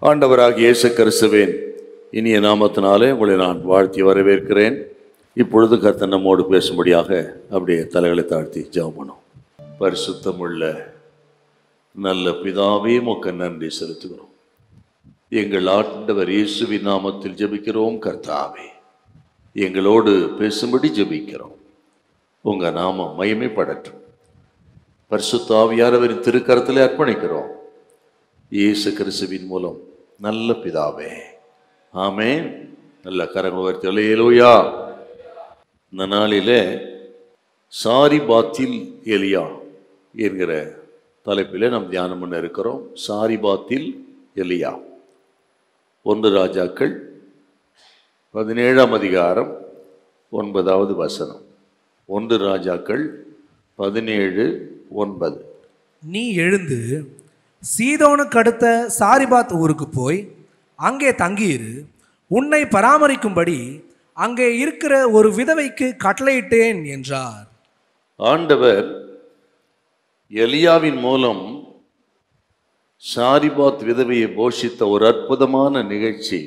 ஆண்டவராகிய இயேசு கிறிஸ்துவின் இனிய நாமத்தினாலே உங்களை நான் வாழ்த்தி வரவேற்கிறேன் இப்பொழுது கர்த்தர் நம்மோடு பேசும்படியாக அப்படியே தலைகளை தாழ்த்தி ஜெபம் பண்ணும் பரிசுத்தமுள்ள நல்ல பிதாவே உமக்கு நன்றி செலுத்துகிறோம் எங்கள் ஆண்டவர் இயேசுவின் நாமத்தில் ஜெபிக்கிறோம் கர்த்தாவே எங்களோடு பேசும்படி ஜெபிக்கிறோம் உங்க நாமம் மகிமைப்படட்டும் பரிசுத்தாவியானவரின் திருக்கரத்திலே அர்ப்பணிக்கிறோம் இயேசு கிறிஸ்துவின் மூலம் நல்ல பிதாவே ஆமென் நல்ல கரங்கள் உயர்த்தி அல்லேலூயா இந்த நாளிலே சாரிபாத்தில் எலியா என்கிற தலைப்பிலே நாம் தியானம் பண்ண இருக்கிறோம் சாரிபாத்தில் எலியா ஒன்று ராஜாக்கள் பதினேழாம் அதிகாரம் ஒன்பதாவது வசனம் ஒன்று ராஜாக்கள் பதினேழு ஒன்பது நீ எழுந்து சீதோனுக்கு அடுத்த சாரிபாத் ஊருக்கு போய் அங்கே தங்கியிரு உன்னை பராமரிக்கும்படி அங்கே இருக்கிற ஒரு விதவைக்கு கட்டளையிட்டேன் என்றார் ஆண்டவர் எலியாவின் மூலம் சாரிபாத் விதவையை போஷித்த ஒரு அற்புதமான நிகழ்ச்சி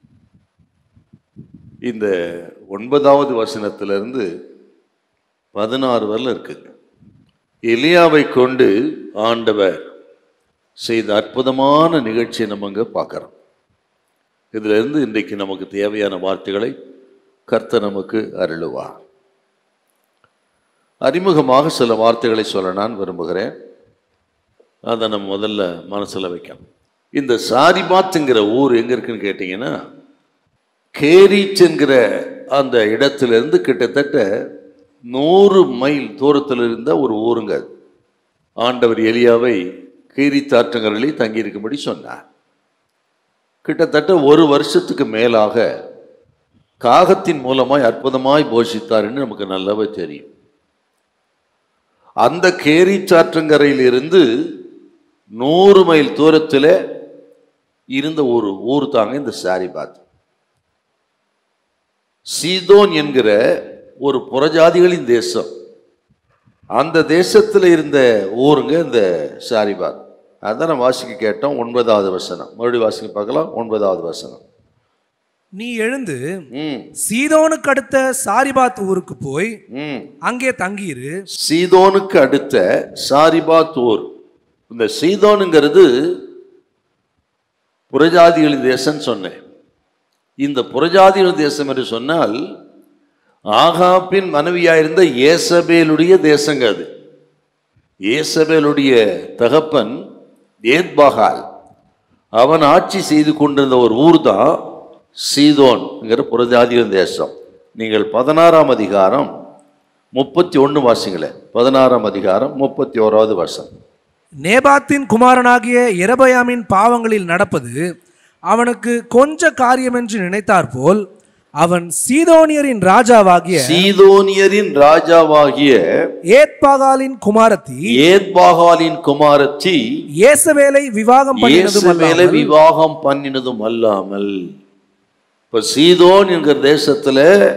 இந்த ஒன்பதாவது வசனத்திலிருந்து பதினாறு வரல இருக்குங்க எலியாவை கொண்டு ஆண்டவர் செய்த அற்புதமான நிகழ்ச்சியை நம்ம இங்க பார்க்குறோம் இதுல இருந்து இன்றைக்கு நமக்கு தேவையான வார்த்தைகளை கர்த்தர் நமக்கு அருளுவார் அறிமுகமாக சில வார்த்தைகளை சொல்ல நான் விரும்புகிறேன் அதை நம்ம முதல்ல மனசில் வைக்கணும் இந்த சாரிபாத்துங்கிற ஊர் எங்கே இருக்குன்னு கேட்டிங்கன்னா கேரீச் என்கிற அந்த இடத்திலிருந்து கிட்டத்தட்ட நூறு மைல் தூரத்தில் இருந்த ஒரு ஊருங்க அது. ஆண்டவர் எலியாவை கீரித் ஆற்றங்கரையில் தங்கியிருக்கும்படி சொன்னார் கிட்டத்தட்ட ஒரு வருஷத்துக்கு மேலாக காகத்தின் மூலமாய் அற்புதமாய் போஷித்தார்னு நமக்கு நல்லாவே தெரியும் அந்த கேரி சாற்றங்கரையில் இருந்து நூறு மைல் தூரத்தில் இருந்த ஒரு ஊர் தாங்க இந்த சாரிபாத் சீதோன் என்கிற ஒரு புறஜாதிகளின் தேசம் அந்த தேசத்தில் இருந்த ஊருங்க இந்த சாரிபாத் அதான் நம்ம வாசிக்க கேட்டோம் ஒன்பதாவது வசனம் மறுபடியும் வாசிக்க பார்க்கலாம் ஒன்பதாவது வசனம் நீ எழுந்து ம் சீதோனுக்கு அடுத்த சாரிபாத் ஊருக்கு போய் ம் அங்கே தங்கியிரு சீதோனுக்கு அடுத்த சாரிபாத் ஊர் இந்த சீதோனுங்கிறது புறஜாதிகளின் தேசம் சொன்னேன் இந்த புறஜாதிகளின் தேசம் என்று சொன்னால் ஆகாப்பின் மனைவியாயிருந்த ஏசபேலுடைய தேசங்க அது ஏசபேலுடைய தகப்பன் ஏத்பாகால் அவன் ஆட்சி செய்து கொண்டிருந்த ஒரு ஊர் தான் சீதோன்ங்கிற புறஜாதிகளின் தேசம் நீங்கள் பதினாறாம் அதிகாரம் முப்பத்தி ஒன்று வாசிங்களேன் பதினாறாம் அதிகாரம் முப்பத்தி ஓராவது வருஷம் நேபாத்தின் குமாரனாகிய எரபயாமின் பாவங்களில் நடப்பது அவனுக்கு கொஞ்ச காரியம் என்று நினைத்தாற்போல் அவன் சீதோனியரின் ராஜாவாகிய சீதோனியரின் ராஜாவாகிய ஏத்பாகாலின் குமாரத்தி ஏத்பாகாலின் குமாரத்தி இயேசவேலை விவாகம் பண்ணினதும் இயேசுவேலை அல்லாமல் விவாகம் பண்ணினதும் அல்லாமல் இப்ப சீதோன் என்கிற தேசத்துல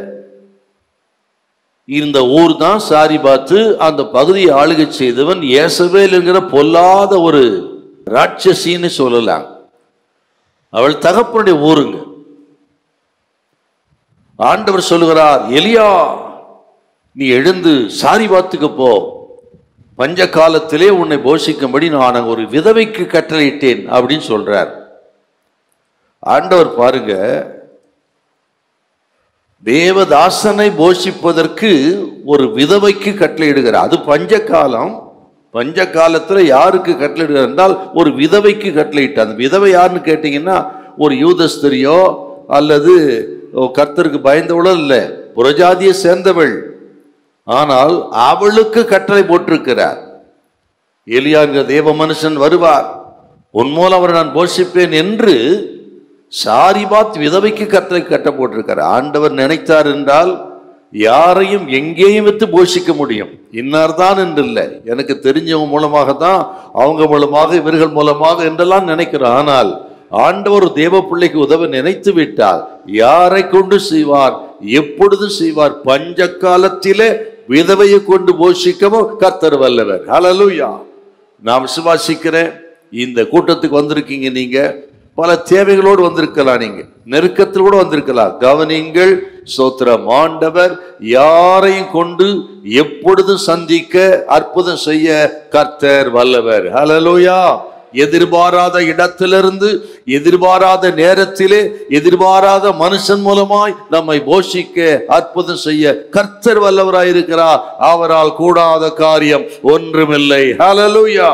இந்த ஊர் தான் சாரி பார்த்து அந்த பகுதியை ஆளுகை செய்தவன் இயேசவேல் என்கிற பொல்லாத ஒரு ராட்சசின்னு சொல்லலாம் அவள் தகப்பனுடைய ஊருங்க ஆண்டவர் சொல்லுகிறார் எலியா நீ எழுந்து சாரி பார்த்துக்க போ பஞ்ச காலத்திலே உன்னை போஷிக்கும்படி நான் அங்க ஒரு விதவைக்கு கட்டளையிட்டேன் அப்படின்னு சொல்றார் ஆண்டவர் பாருங்க தேவதாசனை போஷிப்பதற்கு ஒரு விதவைக்கு கட்டளையிடுகிறார் அது பஞ்ச காலம் பஞ்ச காலத்துல யாருக்கு கட்டளையிடுகிறார் என்றால் ஒரு விதவைக்கு கட்டளையிட்டார் அந்த விதவை யாருன்னு கேட்டீங்கன்னா ஒரு யூதஸ்திரியோ அல்லது கர்த்தருக்கு பயந்தவளோ இல்லை புறஜாதியை சேர்ந்தவள் ஆனால் அவளுக்கு கட்டளை போட்டிருக்கிறார் எலியா என்கிற தேவ மனுஷன் வருவார் உன் மூலம் அவரை நான் போஷிப்பேன் என்று சாரிபாத் விதவைக்கு கட்டளை கட்ட போட்டிருக்கார் ஆண்டவர் நினைத்தார் என்றால் யாரையும் எங்கேயும் வைத்து போஷிக்க முடியும் இன்னார் தான் என்று இல்லை எனக்கு தெரிஞ்சவங்க மூலமாக தான் அவங்க மூலமாக இவர்கள் மூலமாக என்றெல்லாம் நினைக்கிறோம் ஆனால் ஆண்டவர் தேவ பிள்ளைக்கு உதவ நினைத்து விட்டால் யாரை கொண்டு செய்வார் எப்பொழுது செய்வார் பஞ்ச காலத்திலே விதவையை கொண்டு போஷிக்கவும் கர்த்தர் வல்லவர் ஹalleluya நான் விசுவாசிக்கிறேன் இந்த கூட்டத்துக்கு வந்திருக்கீங்க நீங்க பல தேவைகளோடு வந்திருக்கலாம் நீங்க நெருக்கத்தில் கூட வந்திருக்கலாம் கவனிங்கள் சோத்திரம் ஆண்டவர் யாரையும் கொண்டு எப்பொழுதும் சந்திக்க அற்புதம் செய்ய கர்த்தர் வல்லவர் ஹalleluya எதிர்பாராத இடத்திலிருந்து எதிர்பாராத நேரத்திலே எதிர்பாராத மனுஷன் மூலமாய் நம்மை போஷிக்க அற்புதம் செய்ய கர்த்தர் வல்லவராயிருக்கிறார் அவரால் கூடாத காரியம் ஒன்றுமில்லை ஹalleluya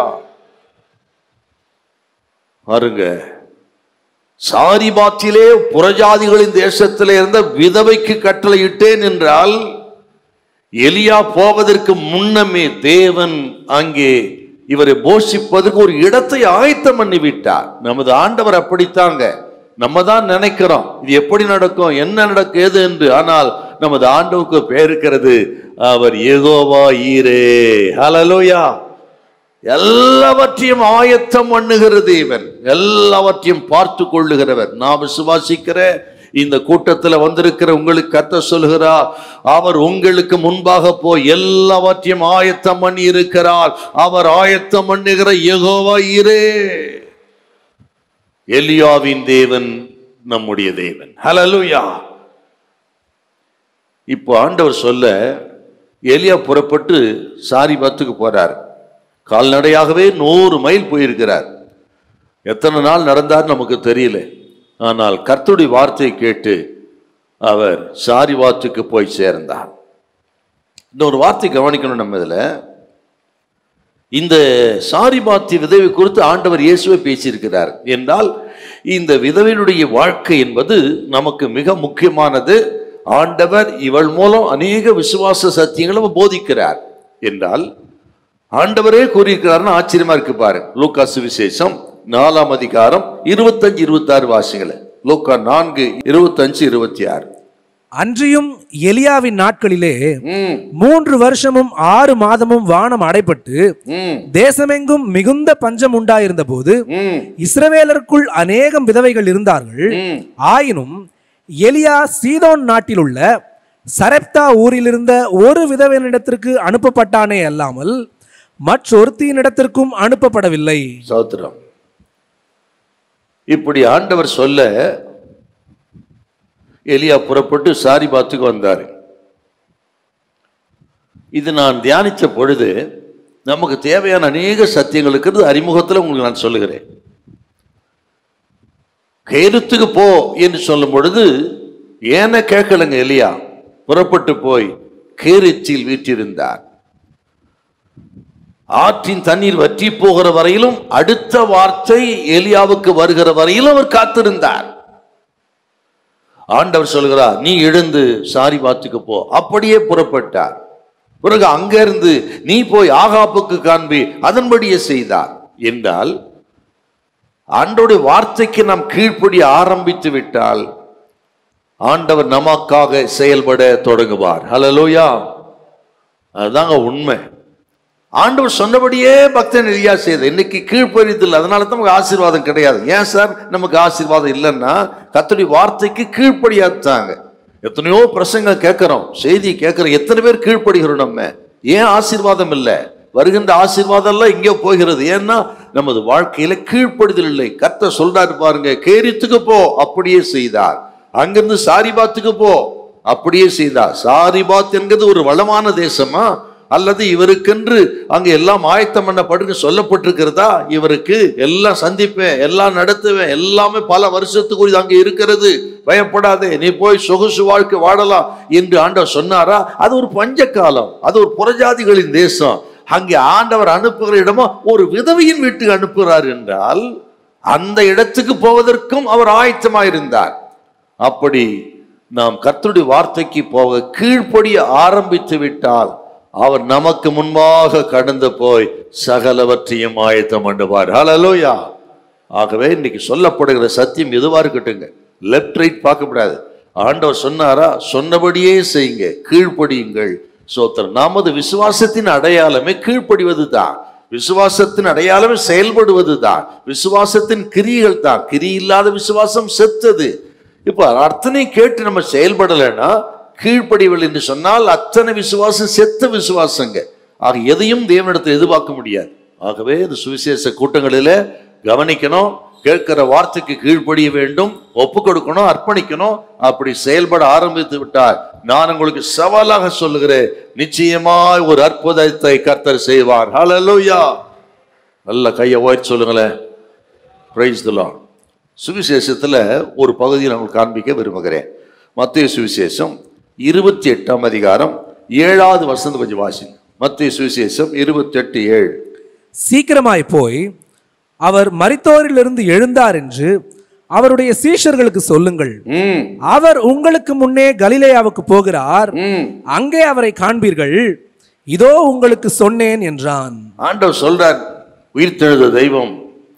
பாருங்க சாரிபாத்திலே புறஜாதிகளின் தேசத்திலே இருந்த விதவைக்கு கட்டளையிட்டேன் என்றால் எலியா போவதற்கு முன்னமே தேவன் அங்கே இவரை போஷிப்பதற்கு ஒரு இடத்தை ஆயத்தம் பண்ணி விட்டார் நமது ஆண்டவர் அப்படித்தாங்க நம்ம தான் நினைக்கிறோம் இது எப்படி நடக்கும் என்ன நடக்கும் ஏது என்று ஆனால் நமது ஆண்டவுக்கு பேருக்கிறது அவர் ஏகோவா ஈரே ஹalleluya எல்லாவற்றையும் ஆயத்தம் பண்ணுகிற தேவன் எல்லாவற்றையும் பார்த்து கொள்ளுகிறவர் நான் விசுவாசிக்கிற இந்த கூட்டத்துல வந்திருக்கிற உங்களுக்கு கத்த சொல்கிறா அவர் உங்களுக்கு முன்பாக போய் எல்லாவற்றையும் ஆயத்தம் பண்ணி இருக்கிறார் அவர் ஆயத்தம் பண்ணுகிற யெகோவா இரே எலியாவின் தேவன் நம்முடைய தேவன் ஹalleluya இப்போ ஆண்டவர் சொல்ல எலியா புறப்பட்டு சாரிபாத்துக்கு போறார் கால்நடையாகவே நூறு மைல் போயிருக்கிறார் எத்தனை நாள் நடந்தார் நமக்கு தெரியல ஆனால் கர்த்தருடைய வார்த்தையை கேட்டு அவர் சாரிபாத்துக்கு போய் சேர்ந்தார் இந்த ஒரு வார்த்தை கவனிக்கணும் நம்ம இதுல இந்த சாரிபாத்தி விதவை குறித்து ஆண்டவர் இயேசுவை பேசியிருக்கிறார் என்றால் இந்த விதவையினுடைய வாழ்க்கை என்பது நமக்கு மிக முக்கியமானது ஆண்டவர் இவள் மூலம் அநேக விசுவாச சத்தியங்களும் போதிக்கிறார் என்றால் ஆண்டவரே கூறியிருக்கிறார்னு ஆச்சரியமா இருக்கு பாருங்க லூக்கா சுவிசேஷம் நாலாம் அதிகாரம் இருபத்தஞ்சு இருபத்தாறு வாசிங்கள லூக்கா நான்கு இருபத்தஞ்சு இருபத்தி ஆறு அன்றியும் எலியாவின் நாட்களிலே ம் மூன்று வருஷமும் ஆறு மாதமும் வானம் அடைபட்டு ம் தேசமெங்கும் மிகுந்த பஞ்சம் உண்டாயிருந்த போது ம் இஸ்ரவேலருக்குள் அநேகம் விதவைகள் இருந்தார்கள் ம் ஆயினும் எலியா சீதோன் நாட்டிலுள்ள சரெப்தா ஊரிலிருந்த ஒரு விதவையினிடத்திற்கு அனுப்பப்பட்டானே அல்லாமல் மற்றொருத்தியினிடத்திற்கும் அனுப்பப்படவில்லை சௌத்திரம் இப்படி ஆண்டவர் சொல்ல எலியா புறப்பட்டு சாரிபாத்துக்கு வந்தார் இது நான் தியானித்த பொழுது நமக்கு தேவையான அநேக சத்தியங்கள் இருக்கிறது அறிமுகத்தில் உங்களுக்கு நான் சொல்லுகிறேன் கேருத்துக்கு போ என்று சொல்லும் பொழுது ஏன கேட்கலங்க எலியா புறப்பட்டு போய் கேரிச்சில் வீற்றிருந்தார் ஆற்றின் தண்ணீர் வற்றி போகிற வரையிலும் அடுத்த வார்த்தை எலியாவுக்கு வருகிற வரையிலும் அவர் காத்திருந்தார் ஆண்டவர் சொல்கிறார் நீ எழுந்து சாரி பாத்துக்கு போ அப்படியே புறப்பட்டார் பிறகு அங்கிருந்து நீ போய் ஆகாப்புக்கு காண்பி அதன்படியே செய்தார் என்றால் ஆண்டோடைய வார்த்தைக்கு நாம் கீழ்ப்படி ஆரம்பித்து விட்டால் ஆண்டவர் நமக்காக செயல்பட தொடங்குவார் ஹalleluya அதுதாங்க உண்மை ஆண்டவர் சொன்னபடியே பக்தன் எலியா செய்த இன்னைக்கு கீழ்ப்பறிதல் அதனால தான் நமக்கு ஆசீர்வாதம் கிடையாது ஏன் சார் நமக்கு ஆசீர்வாதம் இல்லைன்னா கத்தடி வார்த்தைக்கு கீழ்ப்படியாத்தாங்க எத்தனையோ பிரசங்க கேட்கிறோம் செய்தி கேட்கிறோம் எத்தனை பேர் கீழ்ப்படுகிறோம் நம்ம ஏன் ஆசீர்வாதம் இல்லை வருகின்ற ஆசீர்வாதம் எல்லாம் இங்கே போகிறது ஏன்னா நமது வாழ்க்கையில கீழ்ப்படுதல் இல்லை கத்த சொல்றாரு பாருங்க கேரித்துக்கு போ அப்படியே செய்தார் அங்கிருந்து சாரிபாத்துக்கு போ அப்படியே செய்தார் சாரிபாத் என்கிறது ஒரு வளமான தேசமா அல்லது இவருக்கென்று அங்க எல்லாம் ஆயத்தம் பண்ணப்படுன்னு சொல்லப்பட்டிருக்கிறதா இவருக்கு எல்லாம் சந்திப்பேன் எல்லாம் நடத்துவேன் எல்லாமே பல வருஷத்துக்கு அங்க இருக்கிறது பயப்படாதே நீ போய் சொகுசு வாழ்க்கை வாழலாம் என்று ஆண்டவர் சொன்னாரா அது ஒரு பஞ்ச காலம் அது ஒரு புறஜாதிகளின் தேசம் அங்கே ஆண்டவர் அனுப்புகிற இடமோ ஒரு விதவையின் வீட்டுக்கு அனுப்புகிறார் என்றால் அந்த இடத்துக்கு போவதற்கும் அவர் ஆயத்தமாயிருந்தார் அப்படி நாம் கர்த்தருடைய வார்த்தைக்கு போக கீழ்ப்படிய ஆரம்பித்து விட்டால் அவர் நமக்கு முன்பாக கடந்து போய் சகலவற்றையும் ஆயத்தம் பண்ணுவார் ஹalleluya ஆகவே இன்னைக்கு சொல்லப்படுகிற சத்தியம் எதுவா இருக்கட்டுங்க லெஃப்ட் ரைட் பார்க்க கூடாது ஆண்டவர் சொன்னாரா சொன்னபடியே செய்யுங்க கீழ்ப்படியுங்கள் சோத்திரம் நமது விசுவாசத்தின் அடையாளமே கீழ்ப்படிவது தான் விசுவாசத்தின் அடையாளமே செயல்படுவது தான் விசுவாசத்தின் கிரியைகள் தான் கிரி இல்லாத விசுவாசம் செத்தது இப்ப அத்தனை கேட்டு நம்ம செயல்படலைன்னா கீழ்ப்படிவல் என்று சொன்னால் அத்தனை விசுவாசம் செத்த விசுவாசங்க ஆக எதையும் தேவனிடத்தில் எதிர்பார்க்க முடியாது ஆகவே இந்த சுவிசேஷ கூட்டங்களில கவனிக்கணும் கேட்கிற வார்த்தைக்கு கீழ்ப்படிய வேண்டும் ஒப்பு கொடுக்கணும் அர்ப்பணிக்கணும் அப்படி செயல்பட ஆரம்பித்து விட்டார் நான் உங்களுக்கு சவாலாக சொல்லுகிறேன் நிச்சயமாய் ஒரு அற்புதத்தை கர்த்தர் செய்வார் ஹalleluya நல்ல கையை உயர்த்தி சொல்லுங்களேன் பிரைஸ் தி லார்ட் சுவிசேஷத்துல ஒரு பகுதியை நான் உங்களுக்கு காண்பிக்க விரும்புகிறேன் மத்திய சுவிசேஷம் இருபத்தி எட்டாம் அதிகாரம் ஏழாவது வசந்த கொஞ்சம் வாசி மத்திய சுவிசேஷம் இருபத்தி எட்டு ஏழு சீக்கிரமாய் போய் அவர் மரித்தோரிலிருந்து எழுந்தார் என்று அவருடைய சீஷர்களுக்கு சொல்லுங்கள் ம் அவர் உங்களுக்கு முன்னே கலிலேயாவுக்கு போகிறார் ம் அங்கே அவரை காண்பீர்கள் இதோ உங்களுக்கு சொன்னேன் என்றான் ஆண்டவர் சொல்றார் உயிர்த்தெழுத தெய்வம்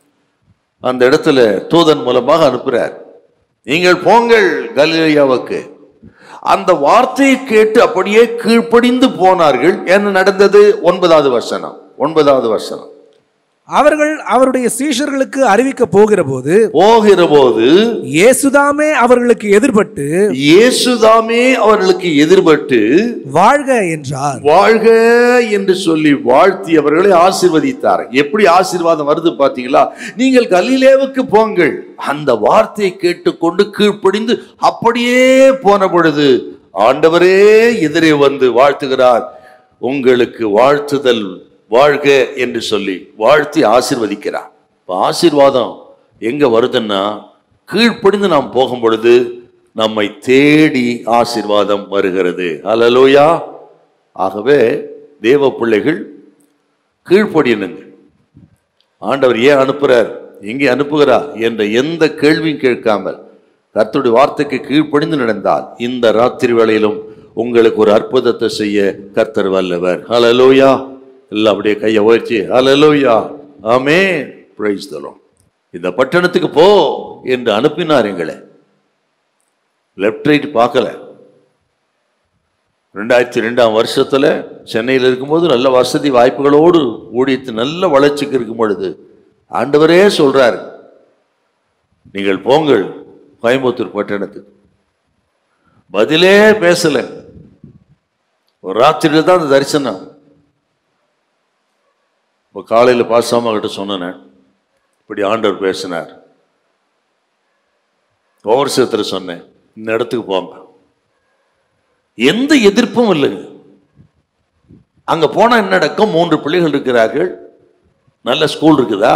அந்த இடத்துல தூதன் மூலமாக அனுப்புறார் நீங்கள் போங்கள் கலிலேயாவுக்கு அந்த வார்த்தையை கேட்டு அப்படியே கீழ்ப்படிந்து போனார்கள் என்ன நடந்தது ஒன்பதாவது வசனம் ஒன்பதாவது வசனம் அவர்கள் அவருடைய சீஷர்களுக்கு அறிவிக்க போகிற போது போகிற போது இயேசுதாமே அவர்களுக்கு எதிர்பட்டு இயேசுதாமே அவர்களுக்கு எதிர்பட்டு வாழ்க என்றார் வாழ்க என்று சொல்லி வாழ்த்தி அவர்களை ஆசீர்வதித்தார் எப்படி ஆசீர்வாதம் வருது பாத்தீங்களா நீங்கள் கலிலேவுக்கு போங்கள் அந்த வார்த்தையை கேட்டுக்கொண்டு கீழ்ப்படிந்து அப்படியே போன பொழுது ஆண்டவரே எதிரே வந்து வாழ்த்துகிறார் உங்களுக்கு வாழ்த்துதல் வாழ்க என்று சொல்லி வாழ்த்தி ஆசீர்வதிக்கிறார் இப்ப ஆசீர்வாதம் எங்க வருதுன்னா கீழ்ப்படிந்து நாம் போகும் பொழுது நம்மை தேடி ஆசீர்வாதம் வருகிறது அல்லலோயா ஆகவே தேவ பிள்ளைகள் கீழ்ப்படியணுங்க ஆண்டவர் ஏன் அனுப்புறார் எங்கே அனுப்புகிறார் என்ற எந்த கேள்வியும் கேட்காமல் கர்த்தருடைய வார்த்தைக்கு கீழ்ப்படிந்து நடந்தால் இந்த ராத்திரி வேளையிலும் உங்களுக்கு ஒரு அற்புதத்தை செய்ய கர்த்தர் வல்லவர் ஹalleluya எல்லாம் அப்படியே கையை உயர்த்தி ஹalleluya ஆமென் பிரைஸ் தி லார்ட் இந்த பட்டணத்துக்கு போ என்று அனுப்பினார் எங்களை லெஃப்ட் ரைட் பார்க்கல ரெண்டாயிரத்தி ரெண்டாம் வருஷத்துல சென்னையில் இருக்கும்போது நல்ல வசதி வாய்ப்புகளோடு ஊழியத்து நல்ல வளர்ச்சிக்கு இருக்கும் பொழுது ஆண்டவரே சொல்றார் நீங்கள் போங்கள் கோயம்புத்தூர் பட்டணத்துக்கு பதிலே பேசல ஒரு ராத்திரியில தான் அந்த தரிசனம் இப்போ காலையில் பாசாம கிட்ட சொன்னேன் இப்படி ஆண்டவர் பேசினார் ஒவ்வொரு சேத்துல சொன்னேன் இந்த இடத்துக்கு போங்க எந்த எதிர்ப்பும் இல்லைங்க அங்க போனா என்ன நடக்கும் மூன்று பிள்ளைகள் இருக்கிறார்கள் நல்ல ஸ்கூல் இருக்குதா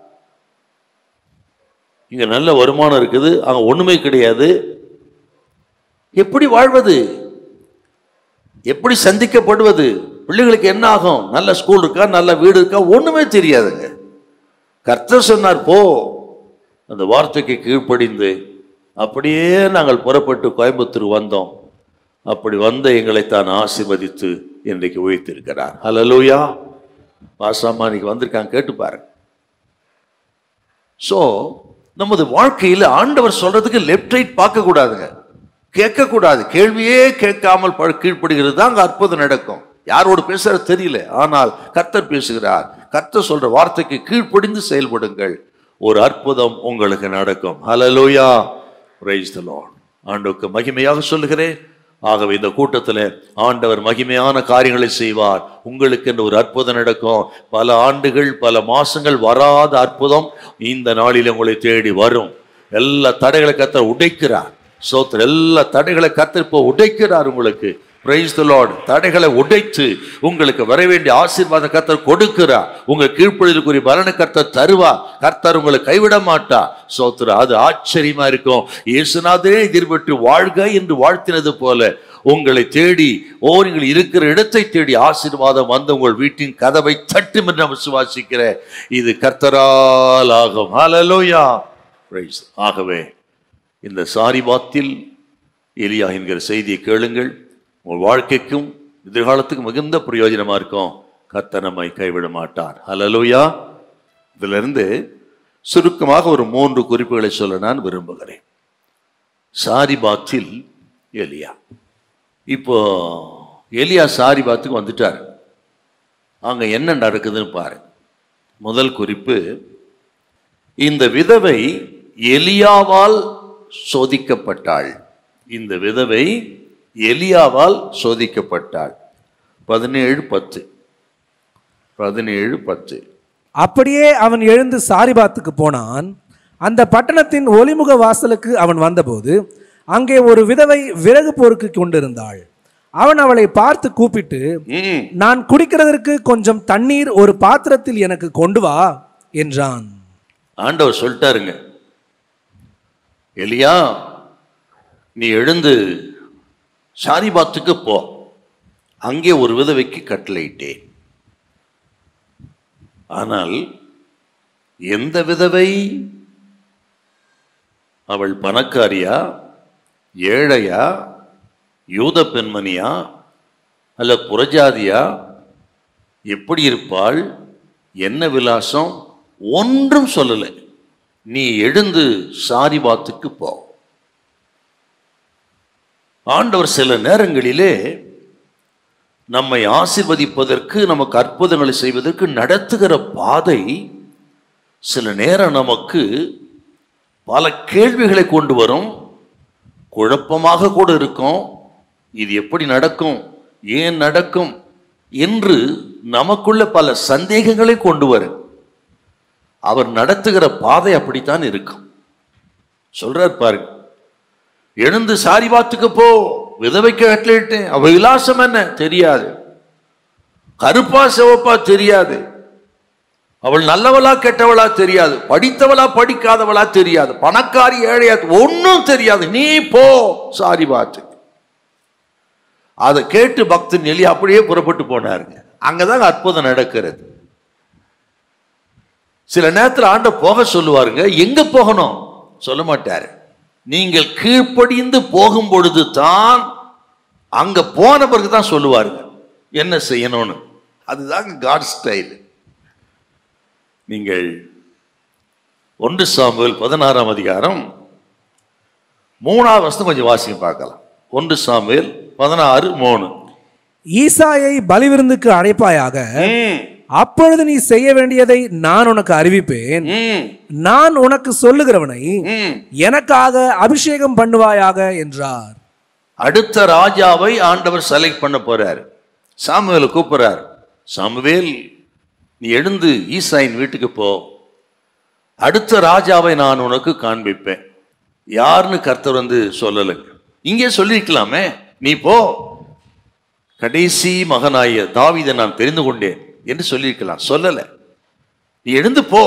இங்க நல்ல வருமானம் இருக்குது அங்க ஒண்ணுமே கிடையாது எப்படி வாழ்வது எப்படி சந்திக்கப்படுவது பிள்ளைகளுக்கு என்ன ஆகும் நல்ல ஸ்கூல் இருக்கா நல்ல வீடு இருக்கா ஒண்ணுமே தெரியாதுங்க கர்த்தர் சொன்னார் போ அந்த வார்த்தைக்கு கீழ்ப்படிந்து அப்படியே நாங்கள் புறப்பட்டு கோயம்புத்தூர் வந்தோம் அப்படி வந்த எங்களை தான் ஆசீர்வதித்து இன்றைக்கு உயர்த்திருக்கிறார் ஹalleluya வாசாமா இன்னைக்கு வந்திருக்காங்க கேட்டு பாருங்க ஸோ நமது வாழ்க்கையில் ஆண்டவர் சொல்றதுக்கு லெஃப்ட் ரைட் பார்க்க கூடாதுங்க கேட்கக்கூடாது கேள்வியே கேட்காமல் ப- கீழ்ப்படுகிறது தான் அங்க அற்புதம் நடக்கும் யாரோடு பேசுறது தெரியல ஆனால் கர்த்தர் பேசுகிறார் கர்த்தர் சொல்ற வார்த்தைக்கு கீழ்ப்படிந்து செயல்படுங்கள் ஒரு அற்புதம் உங்களுக்கு நடக்கும் ஹalleluya praise the lord ஆண்டவருக்கு மகிமையாக சொல்லுகிறேன் ஆகவே இந்த கூட்டத்தில் ஆண்டவர் மகிமையான காரியங்களை செய்வார் உங்களுக்கு என்று ஒரு அற்புதம் நடக்கும் பல ஆண்டுகள் பல மாசங்கள் வராத அற்புதம் இந்த நாளில் உங்களை தேடி வரும் எல்லா தடைகளை கத்தர் உடைக்கிறார் சோத்திர எல்லா தடைகளை கத்தர் இப்போ உடைக்கிறார் உங்களுக்கு பிரைஸ் தி லார்ட் தடைகளை உடைத்து உங்களுக்கு வர வேண்டிய ஆசீர்வாதம் கர்த்தர் கொடுக்கிறார் உங்க கீழ்ப்பொழுதுக்குரிய பலனை கர்த்தர் தருவார் கர்த்தர் உங்களை கைவிட மாட்டார் சோத்திர அது ஆச்சரியமா இருக்கும் இயேசுநாதரே எதிர்பட்டு வாழ்க என்று வாழ்த்தினது போல உங்களை தேடி ஓ நீங்கள் இருக்கிற இடத்தை தேடி ஆசீர்வாதம் வந்து உங்கள் வீட்டின் கதவை தட்டும் என்று நான் விசுவாசிக்கிறேன் இது கர்த்தரால் ஆகும் ஹalleluya பிரைஸ் ஆகவே இந்த சாரிபாத்தில் எலியா என்கிற செய்தியை கேளுங்கள் உங்கள் வாழ்க்கைக்கும் எதிர்காலத்துக்கும் மிகுந்த பிரயோஜனமா இருக்கும் கர்த்தர் நம்மை கைவிட மாட்டார் ஹalleluya இதுல இருந்து சுருக்கமாக ஒரு மூன்று குறிப்புகளை சொல்ல நான் விரும்புகிறேன் சாரிபாத்தில் எலியா இப்போ எலியா சாரிபாத்துக்கு வந்துட்டார் அங்க என்ன நடக்குதுன்னு பாருங்க முதல் குறிப்பு இந்த விதவை எலியாவால் சோதிக்கப்பட்டாள் இந்த விதவை எலியாவால் சோதிக்கப்பட்டாள் பதினேழு பத்து பதினேழு பத்து அப்படியே அவன் எழுந்து சாரிபாத்துக்கு போனான் அந்த பட்டணத்தின் ஒலிமுக வாசலுக்கு அவன் வந்தபோது அங்கே ஒரு விதவை விறகு பொறுக்கு கொண்டிருந்தாள் அவன் அவளை பார்த்து கூப்பிட்டு ம் நான் குடிக்கிறதற்கு கொஞ்சம் தண்ணீர் ஒரு பாத்திரத்தில் எனக்கு கொண்டு வா என்றான் ஆண்டவர் சொல்லிட்டாருங்க எலியா நீ எழுந்து சாரிபாத்துக்கு போ அங்கே ஒரு விதவைக்கு கட்டளையிட்டேன் ஆனால் எந்த விதவை அவள் பணக்காரியா ஏழையா யூத பெண்மணியா அல்ல புறஜாதியா எப்படி இருப்பாள் என்ன விலாசம் ஒன்றும் சொல்லலை நீ எழுந்து சாரிபாத்துக்கு போ ஆண்டவர் சில நேரங்களிலே நம்மை ஆசிர்வதிப்பதற்கு நமக்கு அற்புதங்களை செய்வதற்கு நடத்துகிற பாதை சில நேரம் நமக்கு பல கேள்விகளை கொண்டு வரும் குழப்பமாக கூட இருக்கும் இது எப்படி நடக்கும் ஏன் நடக்கும் என்று நமக்குள்ள பல சந்தேகங்களை கொண்டு வரும் அவர் நடத்துகிற பாதை அப்படித்தான் இருக்கும் சொல்றார் பாருங்க எழுந்து சாரிபாத்துக்கு போ விதவைக்கு கட்டளிட்டேன் அவ விலாசம் என்ன தெரியாது கருப்பா சிவப்பா தெரியாது அவள் நல்லவளா கெட்டவளா தெரியாது படித்தவளா படிக்காதவளா தெரியாது பணக்காரி ஏழையா ஒன்றும் தெரியாது நீ போ சாரிபாத்து அதை கேட்டு பக்தன் எலி அப்படியே புறப்பட்டு போனாருங்க அங்கதான் அற்புதம் நடக்கிறது சில நேரத்தில் ஆண்ட போக சொல்லுவாருங்க எங்க போகணும் சொல்ல மாட்டாரு நீங்கள் கீழ்ப்படிந்து போகும் பொழுது தான் அங்க போன பிறகு தான் சொல்லுவாருங்க என்ன செய்யணும்னு அதுதாங்க காட் ஸ்டைல் நீங்கள் ஒன்று சாமுவேல் பதினாறாம் அதிகாரம் மூணாவது வருஷம் கொஞ்சம் வாசிங்க பார்க்கலாம் ஒன்று சாமுவேல் பதினாறு மூணு ஈசாயை பலிவிருந்துக்கு அழைப்பாயாக ம், அப்பொழுது நீ செய்ய வேண்டியதை நான் உனக்கு அறிவிப்பேன் ம், நான் உனக்கு சொல்லுகிறவனை ம். எனக்காக அபிஷேகம் பண்ணுவாயாக என்றார் அடுத்த ராஜாவை ஆண்டவர் செலக்ட் பண்ண போறார் சாமுவேலை கூப்பிடுறார் சாமுவேல் நீ எழுந்து ஈசாயின் வீட்டுக்கு போ அடுத்த ராஜாவை நான் உனக்கு காண்பிப்பேன் யாருன்னு கர்த்தர் வந்து சொல்லலை இங்கே சொல்லியிருக்கலாமே நீ போ கடைசி மகனாய தாவீதை நான் தெரிந்து கொண்டேன் என்று சொல்லியிருக்கலாம் சொல்லலை நீ எழுந்து போ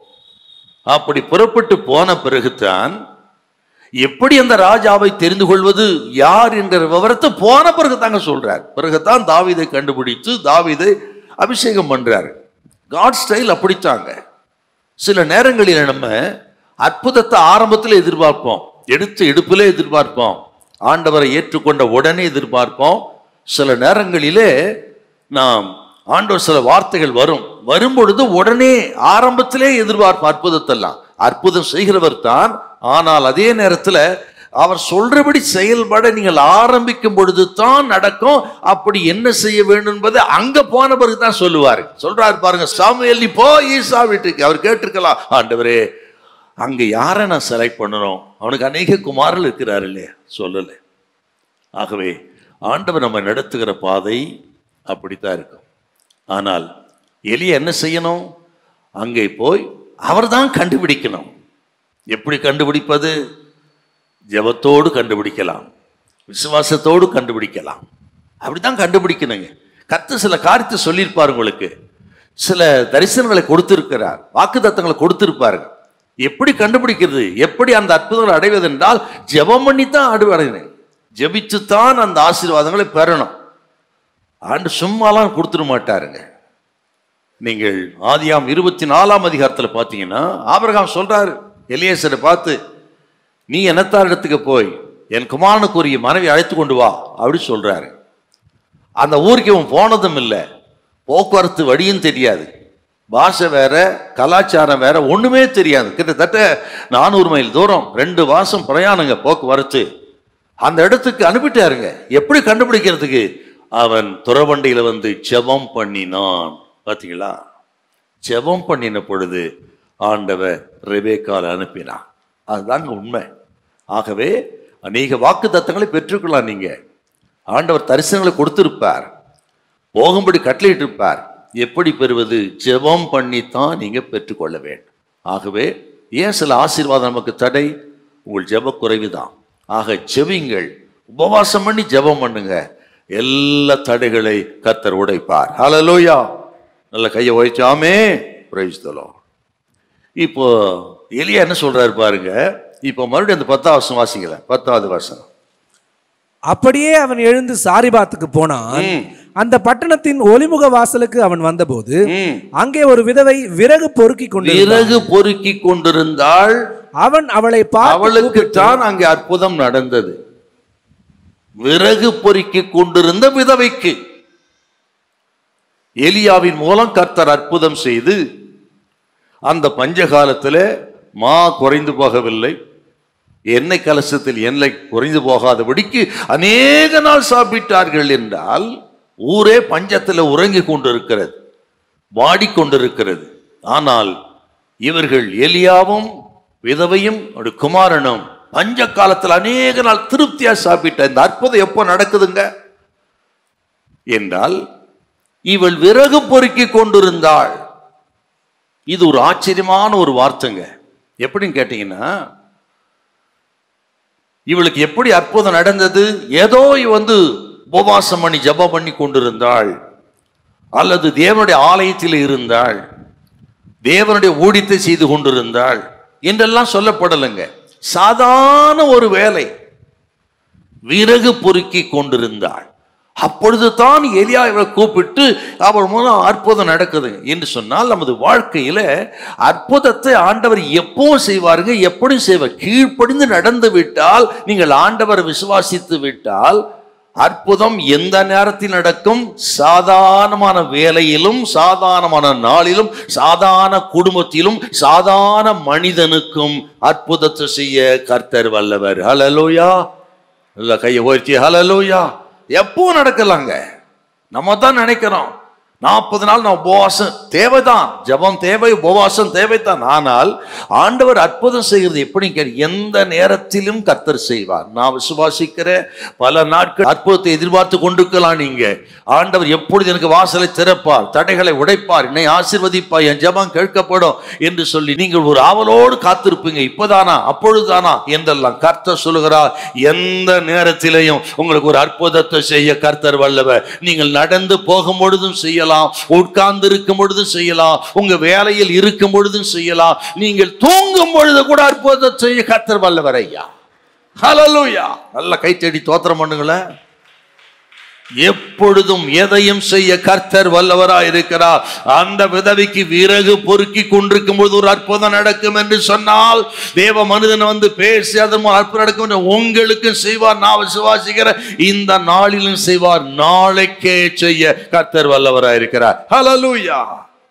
அப்படி புறப்பட்டு போன பிறகுதான் எப்படி அந்த ராஜாவை தெரிந்து கொள்வது யார் என்ற விவரத்தை போன பிறகு தாங்க சொல்றார் பிறகுதான் தாவீதை கண்டுபிடித்து தாவீதை அபிஷேகம் பண்றாரு காட் ஸ்டைல் அப்படித்தாங்க சில நேரங்களில் நம்ம அற்புதத்தை ஆரம்பத்தில் எதிர்பார்ப்போம் எடுத்து எடுப்பிலே எதிர்பார்ப்போம் ஆண்டவரை ஏற்றுக்கொண்ட உடனே எதிர்பார்ப்போம் சில நேரங்களிலே நாம் ஆண்டவர் சில வார்த்தைகள் வரும் வரும் பொழுது உடனே ஆரம்பத்திலே எதிர்பார்ப்போம் அற்புதத்தெல்லாம் அற்புதம் செய்கிறவர் தான் ஆனால் அதே நேரத்தில் அவர் சொல்றபடி செயல்பட நீங்கள் ஆரம்பிக்கும் பொழுது தான் நடக்கும் அப்படி என்ன செய்ய வேண்டும் என்பதை அங்க போன பிறகு தான் சொல்லுவாரு சொல்றாரு பாருங்க சாமுவேல் நீ போ ஈசா வீட்டுக்கு அவர் கேட்டிருக்கலாம் ஆண்டவரே அங்க யாரை நான் செலக்ட் பண்ணணும் அவனுக்கு அநேக குமாரல் இருக்கிறாரு இல்லையா சொல்லலை ஆகவே ஆண்டவர் நம்ம நடத்துகிற பாதை அப்படித்தான் இருக்கும் ஆனால் எலிய என்ன செய்யணும் அங்கே போய் அவர்தான் கண்டுபிடிக்கணும் எப்படி கண்டுபிடிப்பது ஜெபத்தோடு கண்டுபிடிக்கலாம் விசுவாசத்தோடு கண்டுபிடிக்கலாம் அப்படிதான் கண்டுபிடிக்கணுங்க கர்த்தர் சில காரியத்தை சொல்லியிருப்பார் உங்களுக்கு சில தரிசனங்களை கொடுத்திருக்கிறார் வாக்குத்தத்தங்களை கொடுத்திருப்பாருங்க எப்படி கண்டுபிடிக்கிறது எப்படி அந்த அற்புதங்களை அடைவது என்றால் ஜெபம் பண்ணி தான் அடையணும் ஜெபிச்சுத்தான் அந்த ஆசீர்வாதங்களை பெறணும் ஆண்டு சும்மாலாம் கொடுத்துட மாட்டாருங்க நீங்கள் ஆதியாம் இருபத்தி நாலாம் அதிகாரத்தில் பார்த்தீங்கன்னா ஆபிரகாம் சொல்றாரு எலியேசரை பார்த்து நீ எனத்தார் இடத்துக்கு போய் என் குமாரனுக்குரிய மனைவி அழைத்து கொண்டு வா அப்படி சொல்றாரு அந்த ஊருக்கு இவன் போனதும் இல்லை போக்குவரத்து வழியும் தெரியாது பாஷை வேற கலாச்சாரம் வேற ஒண்ணுமே தெரியாது கிட்டத்தட்ட நானூறு மைல் தூரம் ரெண்டு மாசம் பிரயாணங்க போக்குவரத்து அந்த இடத்துக்கு அனுப்பிட்டாருங்க எப்படி கண்டுபிடிக்கிறதுக்கு அவன் துறவண்டியில வந்து ஜெபம் பண்ணினான் பாத்தீங்களா ஜெபம் பண்ணின பொழுது ஆண்டவர் ரெபேக்கால அனுப்பினான் அதுதாங்க உண்மை ஆகவே அநேக வாக்கு தத்தங்களை பெற்றுக்கொள்ளலாம் நீங்க ஆண்டவர் தரிசனங்களை கொடுத்திருப்பார் போகும்படி கட்டளையிட்டு இருப்பார் எப்படி பெறுவது ஜெபம் பண்ணித்தான் நீங்க பெற்றுக்கொள்ள வேண்டும் ஆகவே ஏன் சில ஆசீர்வாதம் நமக்கு தடை உங்கள் ஜெப குறைவுதான் ஆக ஜெபிங்கள் உபவாசம் பண்ணி ஜெபம் பண்ணுங்க எல்லா தடைகளை கர்த்தர் உடைப்பார் ஹalleluya நல்ல கையை உழைச்சாமே பிரைஸ் தி லார்ட் இப்போ எலியா என்ன சொல்றாரு பாருங்க இப்போ மறுபடியும் அந்த பத்தாவது வருஷம் வாசிக்கல பத்தாவது வருஷம் அப்படியே அவன் எழுந்து சாரிபாத்துக்கு போனான் அந்த பட்டணத்தின் ஒலிமுக வாசலுக்கு அவன் வந்தபோது ம். அங்கே ஒரு விதவை விறகு பொறுக்கி கொண்டு விறகு பொறுக்கி கொண்டிருந்தாள் அவன் அவளை பார்த்து அவளுக்கு தான் அங்கே அற்புதம் நடந்தது விறகு பொறுக்கி கொண்டிருந்த விதவைக்கு எலியாவின் மூலம் கர்த்தர் அற்புதம் செய்து அந்த பஞ்ச காலத்தில் மா குறைந்து போகவில்லை எண்ணெய் கலசத்தில் எண்ணெய் குறைந்து போகாதபடிக்கு அநேக நாள் சாப்பிட்டார்கள் என்றால் ஊரே பஞ்சத்தில் உறங்கிக் கொண்டிருக்கிறது வாடிக்கொண்டிருக்கிறது ஆனால் இவர்கள் எலியாவும் விதவையும் ஒரு குமாரனும் பஞ்ச காலத்தில் அநேக நாள் திருப்தியா சாப்பிட்ட இந்த அற்புதம் எப்போ நடக்குதுங்க என்றால் இவள் விறகு பொறுக்கி கொண்டிருந்தாள் இது ஒரு ஆச்சரியமான ஒரு வார்த்தைங்க எப்படின்னு கேட்டீங்கன்னா இவளுக்கு எப்படி அற்புதம் நடந்தது ஏதோ இவ வந்து உபவாசம் பண்ணி ஜெபம் பண்ணி கொண்டிருந்தாள் அல்லது தேவனுடைய ஆலயத்தில் இருந்தாள் தேவனுடைய ஊழியத்தை செய்து கொண்டிருந்தாள் என்றெல்லாம் சொல்லப்படலைங்க சாதாரண ஒரு வேலை விறகு பொறுக்கி கொண்டிருந்தாள் அப்பொழுது தான் எலியா இவளை கூப்பிட்டு அவள் மூலம் அற்புதம் நடக்குது என்று சொன்னால் நமது வாழ்க்கையில அற்புதத்தை ஆண்டவர் எப்பவும் செய்வாருங்க எப்படி செய்வார் கீழ்ப்படிந்து நடந்து விட்டால் நீங்கள் ஆண்டவரை விசுவாசித்து விட்டால் அற்புதம் எந்த நேரத்தில் நடக்கும் சாதாரணமான வேலையிலும் சாதாரணமான நாளிலும் சாதாரண குடும்பத்திலும் சாதாரண மனிதனுக்கும் அற்புதத்தை செய்ய கர்த்தர் வல்லவர் ஹலலோயா இல்ல கையை உயர்த்தி ஹலலோயா எப்போ நடக்கலாங்க நம்ம தான் நினைக்கிறோம் நாற்பது நாள் நான் உபவாசம் தேவைதான் ஜெபம் தேவை உபவாசம் தேவைதான் ஆனால் ஆண்டவர் அற்புதம் செய்கிறது எப்படி கேள் எந்த நேரத்திலும் கர்த்தர் செய்வார் நான் விசுவாசிக்கிறேன் பல நாட்கள் அற்புதத்தை எதிர்பார்த்து கொண்டிருக்கலாம் நீங்க ஆண்டவர் எப்பொழுது எனக்கு வாசலை திறப்பார் தடைகளை உடைப்பார் என்னை ஆசீர்வதிப்பார் என் ஜெபம் கேட்கப்படும் என்று சொல்லி நீங்கள் ஒரு ஆவலோடு காத்திருப்பீங்க இப்பதானா அப்பொழுதுதானா என்றெல்லாம் கர்த்தர் சொல்லுகிறார் எந்த நேரத்திலையும் உங்களுக்கு ஒரு அற்புதத்தை செய்ய கர்த்தர் வல்லவர் நீங்கள் நடந்து போகும் பொழுதும் செய்யலாம் உட்கார்ந்து இருக்கும் பொழுதும் செய்யலாம் உங்க வேலையில் இருக்கும் பொழுதும் செய்யலாம் நீங்கள் தூங்கும் பொழுது கூட அற்புதத்தை செய்ய கர்த்தர் வல்லவர் ஐயா ஹalleluya நல்ல கைத்தடி தோத்திரம் பண்ணுங்களேன் எப்பொழுதும் எதையும் செய்ய கர்த்தர் வல்லவராய் இருக்கிறார் அந்த விதவைக்கு விறகு பொறுக்கி கொண்டிருக்கும் பொழுது ஒரு அற்புதம் நடக்கும் என்று சொன்னால் தேவ மனிதன் வந்து பேசி அதன் மூலம் அற்புதம் நடக்கும் என்று உங்களுக்கும் செய்வார் நான் விசுவாசிக்கிறேன் இந்த நாளிலும் செய்வார் நாளைக்கே செய்ய கர்த்தர் வல்லவராய் இருக்கிறார் ஹalleluya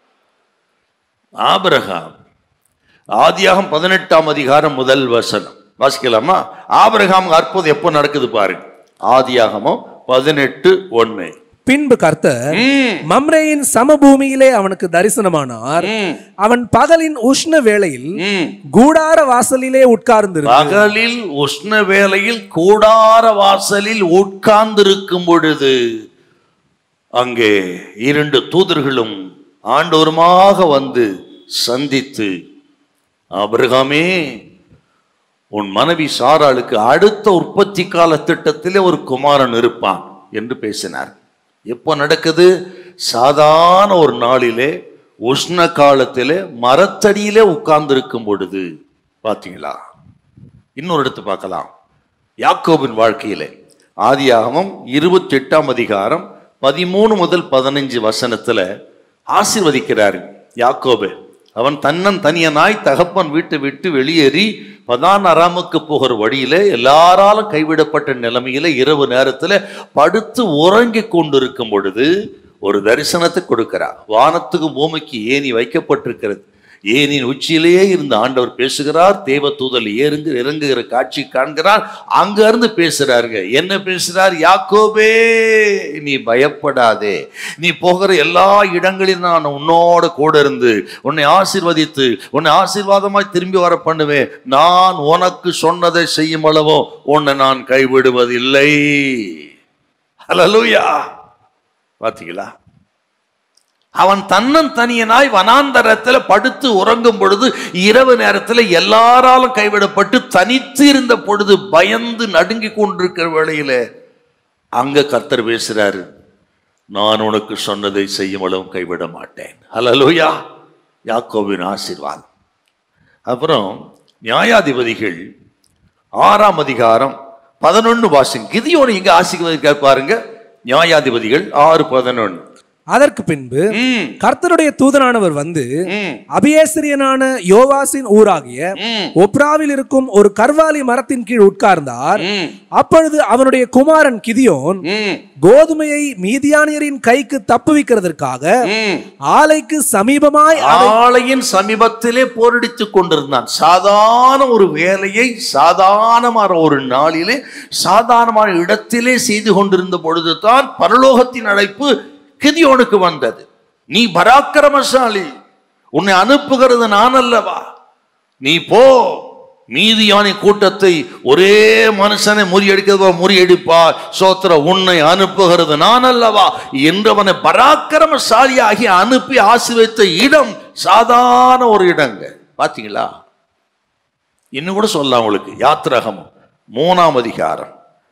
ஆபிரகாம் ஆதியாகம் பதினெட்டாம் அதிகாரம் முதல் வசனம் வாசிக்கலாமா ஆபிரகாம் அற்புதம் எப்போ நடக்குது பாருங்க ஆதியாகமம் பதினெட்டு ஒண்ணு பின்பு கர்த்தர் ம், மம்ரேயின் சமபூமியிலே அவனுக்கு தரிசனமானார் ம், அவன் பகலின் உஷ்ண வேளையில் ம். கூடார வாசலிலே உட்கார்ந்திருந்தான் பகலில் உஷ்ண வேளையில் கூடார வாசலில் உட்கார்ந்திருக்கும் பொழுது அங்கே இரண்டு தூதர்களும் ஆண்டோருமாக வந்து சந்தித்து ஆபிரகாமே உன் மனைவி சாராளுக்கு அடுத்த உற்பத்தி கால திட்டத்திலே ஒரு குமாரன் இருப்பான் என்று பேசினார் எப்போ நடக்குது சாதாரண ஒரு நாளிலே உஷ்ண காலத்திலே மரத்தடியிலே உட்கார்ந்திருக்கும் பொழுது பாத்தீங்களா இன்னொரு இடத்து பார்க்கலாம் யாக்கோபின் வாழ்க்கையிலே ஆதியாகமம் இருபத்தி எட்டாம் அதிகாரம் பதிமூணு முதல் பதினஞ்சு வசனத்துல ஆசீர்வதிக்கிறாரு யாக்கோபு அவன் தன்னன் தனியனாய் தகப்பன் வீட்டை விட்டு வெளியேறி பதான் அராமுக்கு போகிற வழியில எல்லாராலும் கைவிடப்பட்ட நிலைமையில இரவு நேரத்துல படுத்து உறங்கிக் கொண்டிருக்கும் பொழுது ஒரு தரிசனத்தை கொடுக்கிறார் வானத்துக்கு பூமிக்கு ஏணி வைக்கப்பட்டிருக்கிறது ஏனின் உச்சியிலேயே இருந்த ஆண்டவர் பேசுகிறார் தேவ தூதல் ஏறுங்க இறங்குகிற காட்சி காண்கிறார் அங்க இருந்து பேசுறாருங்க என்ன பேசுறார் யாக்கோபே நீ பயப்படாதே நீ போகிற எல்லா இடங்களிலும் நான் உன்னோட கூட இருந்து உன்னை ஆசீர்வதித்து உன்னை ஆசீர்வாதமாய் திரும்பி வர பண்ணுவேன் நான் உனக்கு சொன்னதை செய்யும் அளவோ உன்னை நான் கைவிடுவதில்லை ஹalleluya பாத்தீங்களா அவன் தன்னன் தனியனாய் வனாந்தரத்துல படுத்து உறங்கும் பொழுது இரவு நேரத்துல எல்லாராலும் கைவிடப்பட்டு தனித்து இருந்த பொழுது பயந்து நடுங்கி கொண்டிருக்கிற வேளையில அங்க கர்த்தர் பேசுறாரு நான் உனக்கு சொன்னதை செய்யும் அளவும் கைவிட மாட்டேன் ஹalleluya யாக்கோபின் ஆசீர்வாதம் அப்புறம் நியாயாதிபதிகள் ஆறாம் அதிகாரம் பதினொன்னு வாசிங்க கிதியோடு இங்க ஆசீர்வதிக்கார் பாருங்க நியாயாதிபதிகள் ஆறு பதினொன்னு அதற்கு பின்பு ம் கர்த்தருடைய தூதனானவர் வந்து ம் அபியேசிரியனான யோவாசின் ஊராகிய ம் ஒப்ராவில் இருக்கும் ஒரு கர்வாலி மரத்தின் கீழ் உட்கார்ந்தார் ம் அப்பொழுது அவனுடைய குமாரன் கிதியோன் ம் கோதுமையை மீதியானியரின் கைக்கு தப்புவிக்கிறதற்காக ம் ஆலைக்கு சமீபமாய் ஆலையின் சமீபத்திலே போரடித்துக் கொண்டிருந்தான் சாதாரண ஒரு வேலையை சாதாரணமான ஒரு நாளிலே சாதாரணமான இடத்திலே செய்து கொண்டிருந்த பொழுதுதான் பரலோகத்தின் அழைப்பு கிதியோனுக்கு வந்தது நீ பராக்கிரமசாலி உன்னை அனுப்புகிறது நான் அல்லவா நீ போ மீதியான கூட்டத்தை ஒரே மனுஷனை முறியடிக்கிறது முறியடிப்பார் சோத்திர உன்னை அனுப்புகிறது நான் அல்லவா என்று அவனை பராக்கிரமசாலியாகி அனுப்பி ஆசீர்வதித்த இடம் சாதாரண ஒரு இடங்க பாத்தீங்களா இன்னும் கூட சொல்லலாம் உங்களுக்கு யாத்திரகம் மூணாம் அதிகாரம்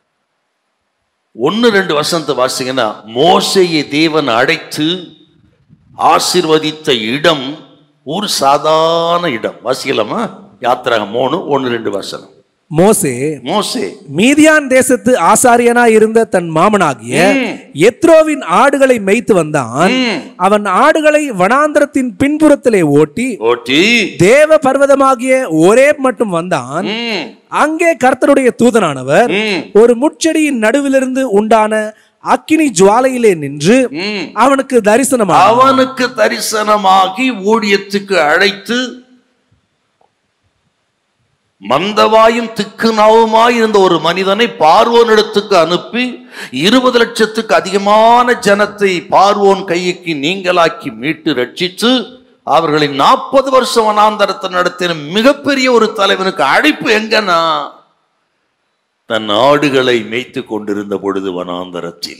ஒன்னு ரெண்டு வசனத்தை வாசிங்கன்னா மோசையை தேவன் அடைத்து ஆசீர்வதித்த இடம் ஒரு சாதாரண இடம் வாசிக்கலாமா யாத்திரகம் மூணு ஒன்னு ரெண்டு வசனம் மோசே மோசே மீதியான் தேசத்து ஆசாரியனாய் இருந்த தன் மாமனாகிய எத்ரோவின் ஆடுகளை மேய்த்து வந்தான் ம். அவன் ஆடுகளை வனாந்திரத்தின் பின்புறத்திலே ஓட்டி ஓட்டி தேவ பர்வதமாகிய ஒரே மட்டும் வந்தான் ம், அங்கே கர்த்தருடைய தூதனானவர் ம், ஒரு முட்செடியின் நடுவிலிருந்து உண்டான அக்கினி ஜுவாலையிலே நின்று ம். அவனுக்கு தரிசனமாக அவனுக்கு தரிசனமாகி ஊழியத்துக்கு அழைத்து மந்தவாயும் திக்குநாவுமாய் இருந்த ஒரு மனிதனை பார்வோனிடத்துக்கு அனுப்பி இருபது லட்சத்துக்கு அதிகமான ஜனத்தை பார்வோன் கைக்கு நீங்களாக்கி மீட்டு ரட்சித்து அவர்களை நாற்பது வருஷம் வனாந்தரத்தை நடத்தின மிகப்பெரிய ஒரு தலைவனுக்கு அழைப்பு எங்கன்னா தன் ஆடுகளை மேய்த்து கொண்டிருந்த பொழுது வனாந்தரத்தில்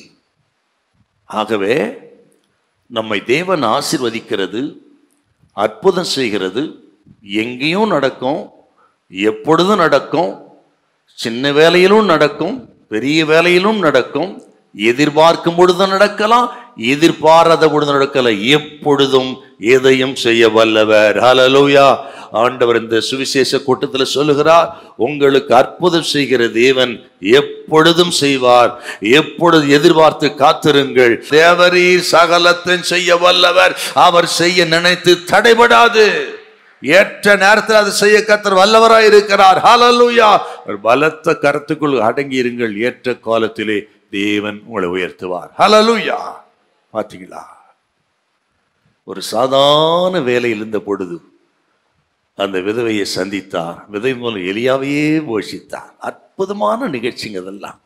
ஆகவே நம்மை தேவன் ஆசிர்வதிக்கிறது அற்புதம் செய்கிறது எங்கேயும் நடக்கும் எப்பொழுதும் நடக்கும் சின்ன வேலையிலும் நடக்கும் பெரிய வேலையிலும் நடக்கும் எதிர்பார்க்கும் பொழுது நடக்கலாம் எதிர்பாராத பொழுது நடக்கலாம் எப்பொழுதும் எதையும் செய்ய வல்லவர் ஹalleluya ஆண்டவர் இந்த சுவிசேஷ கூட்டத்தில் சொல்லுகிறார் உங்களுக்கு அற்புதம் செய்கிற தேவன் எப்பொழுதும் செய்வார் எப்பொழுது எதிர்பார்த்து காத்திருங்கள் தேவரீர் சகலத்தையும் செய்ய வல்லவர் அவர் செய்ய நினைத்து தடைபடாது ஏற்ற நேரத்தில் அதை செய்ய கத்தர் வல்லவராய் இருக்கிறார் ஹalleluya ஒரு பலத்த கருத்துக்குள் அடங்கி இருங்கள் ஏற்ற காலத்திலே தேவன் உங்களை உயர்த்துவார் ஹalleluya பாத்தீங்களா ஒரு சாதாரண வேலையில் இருந்த பொழுது அந்த விதவையை சந்தித்தார் விதை மூலம் எலியாவையே போஷித்தார் அற்புதமான நிகழ்ச்சிங்க அதெல்லாம்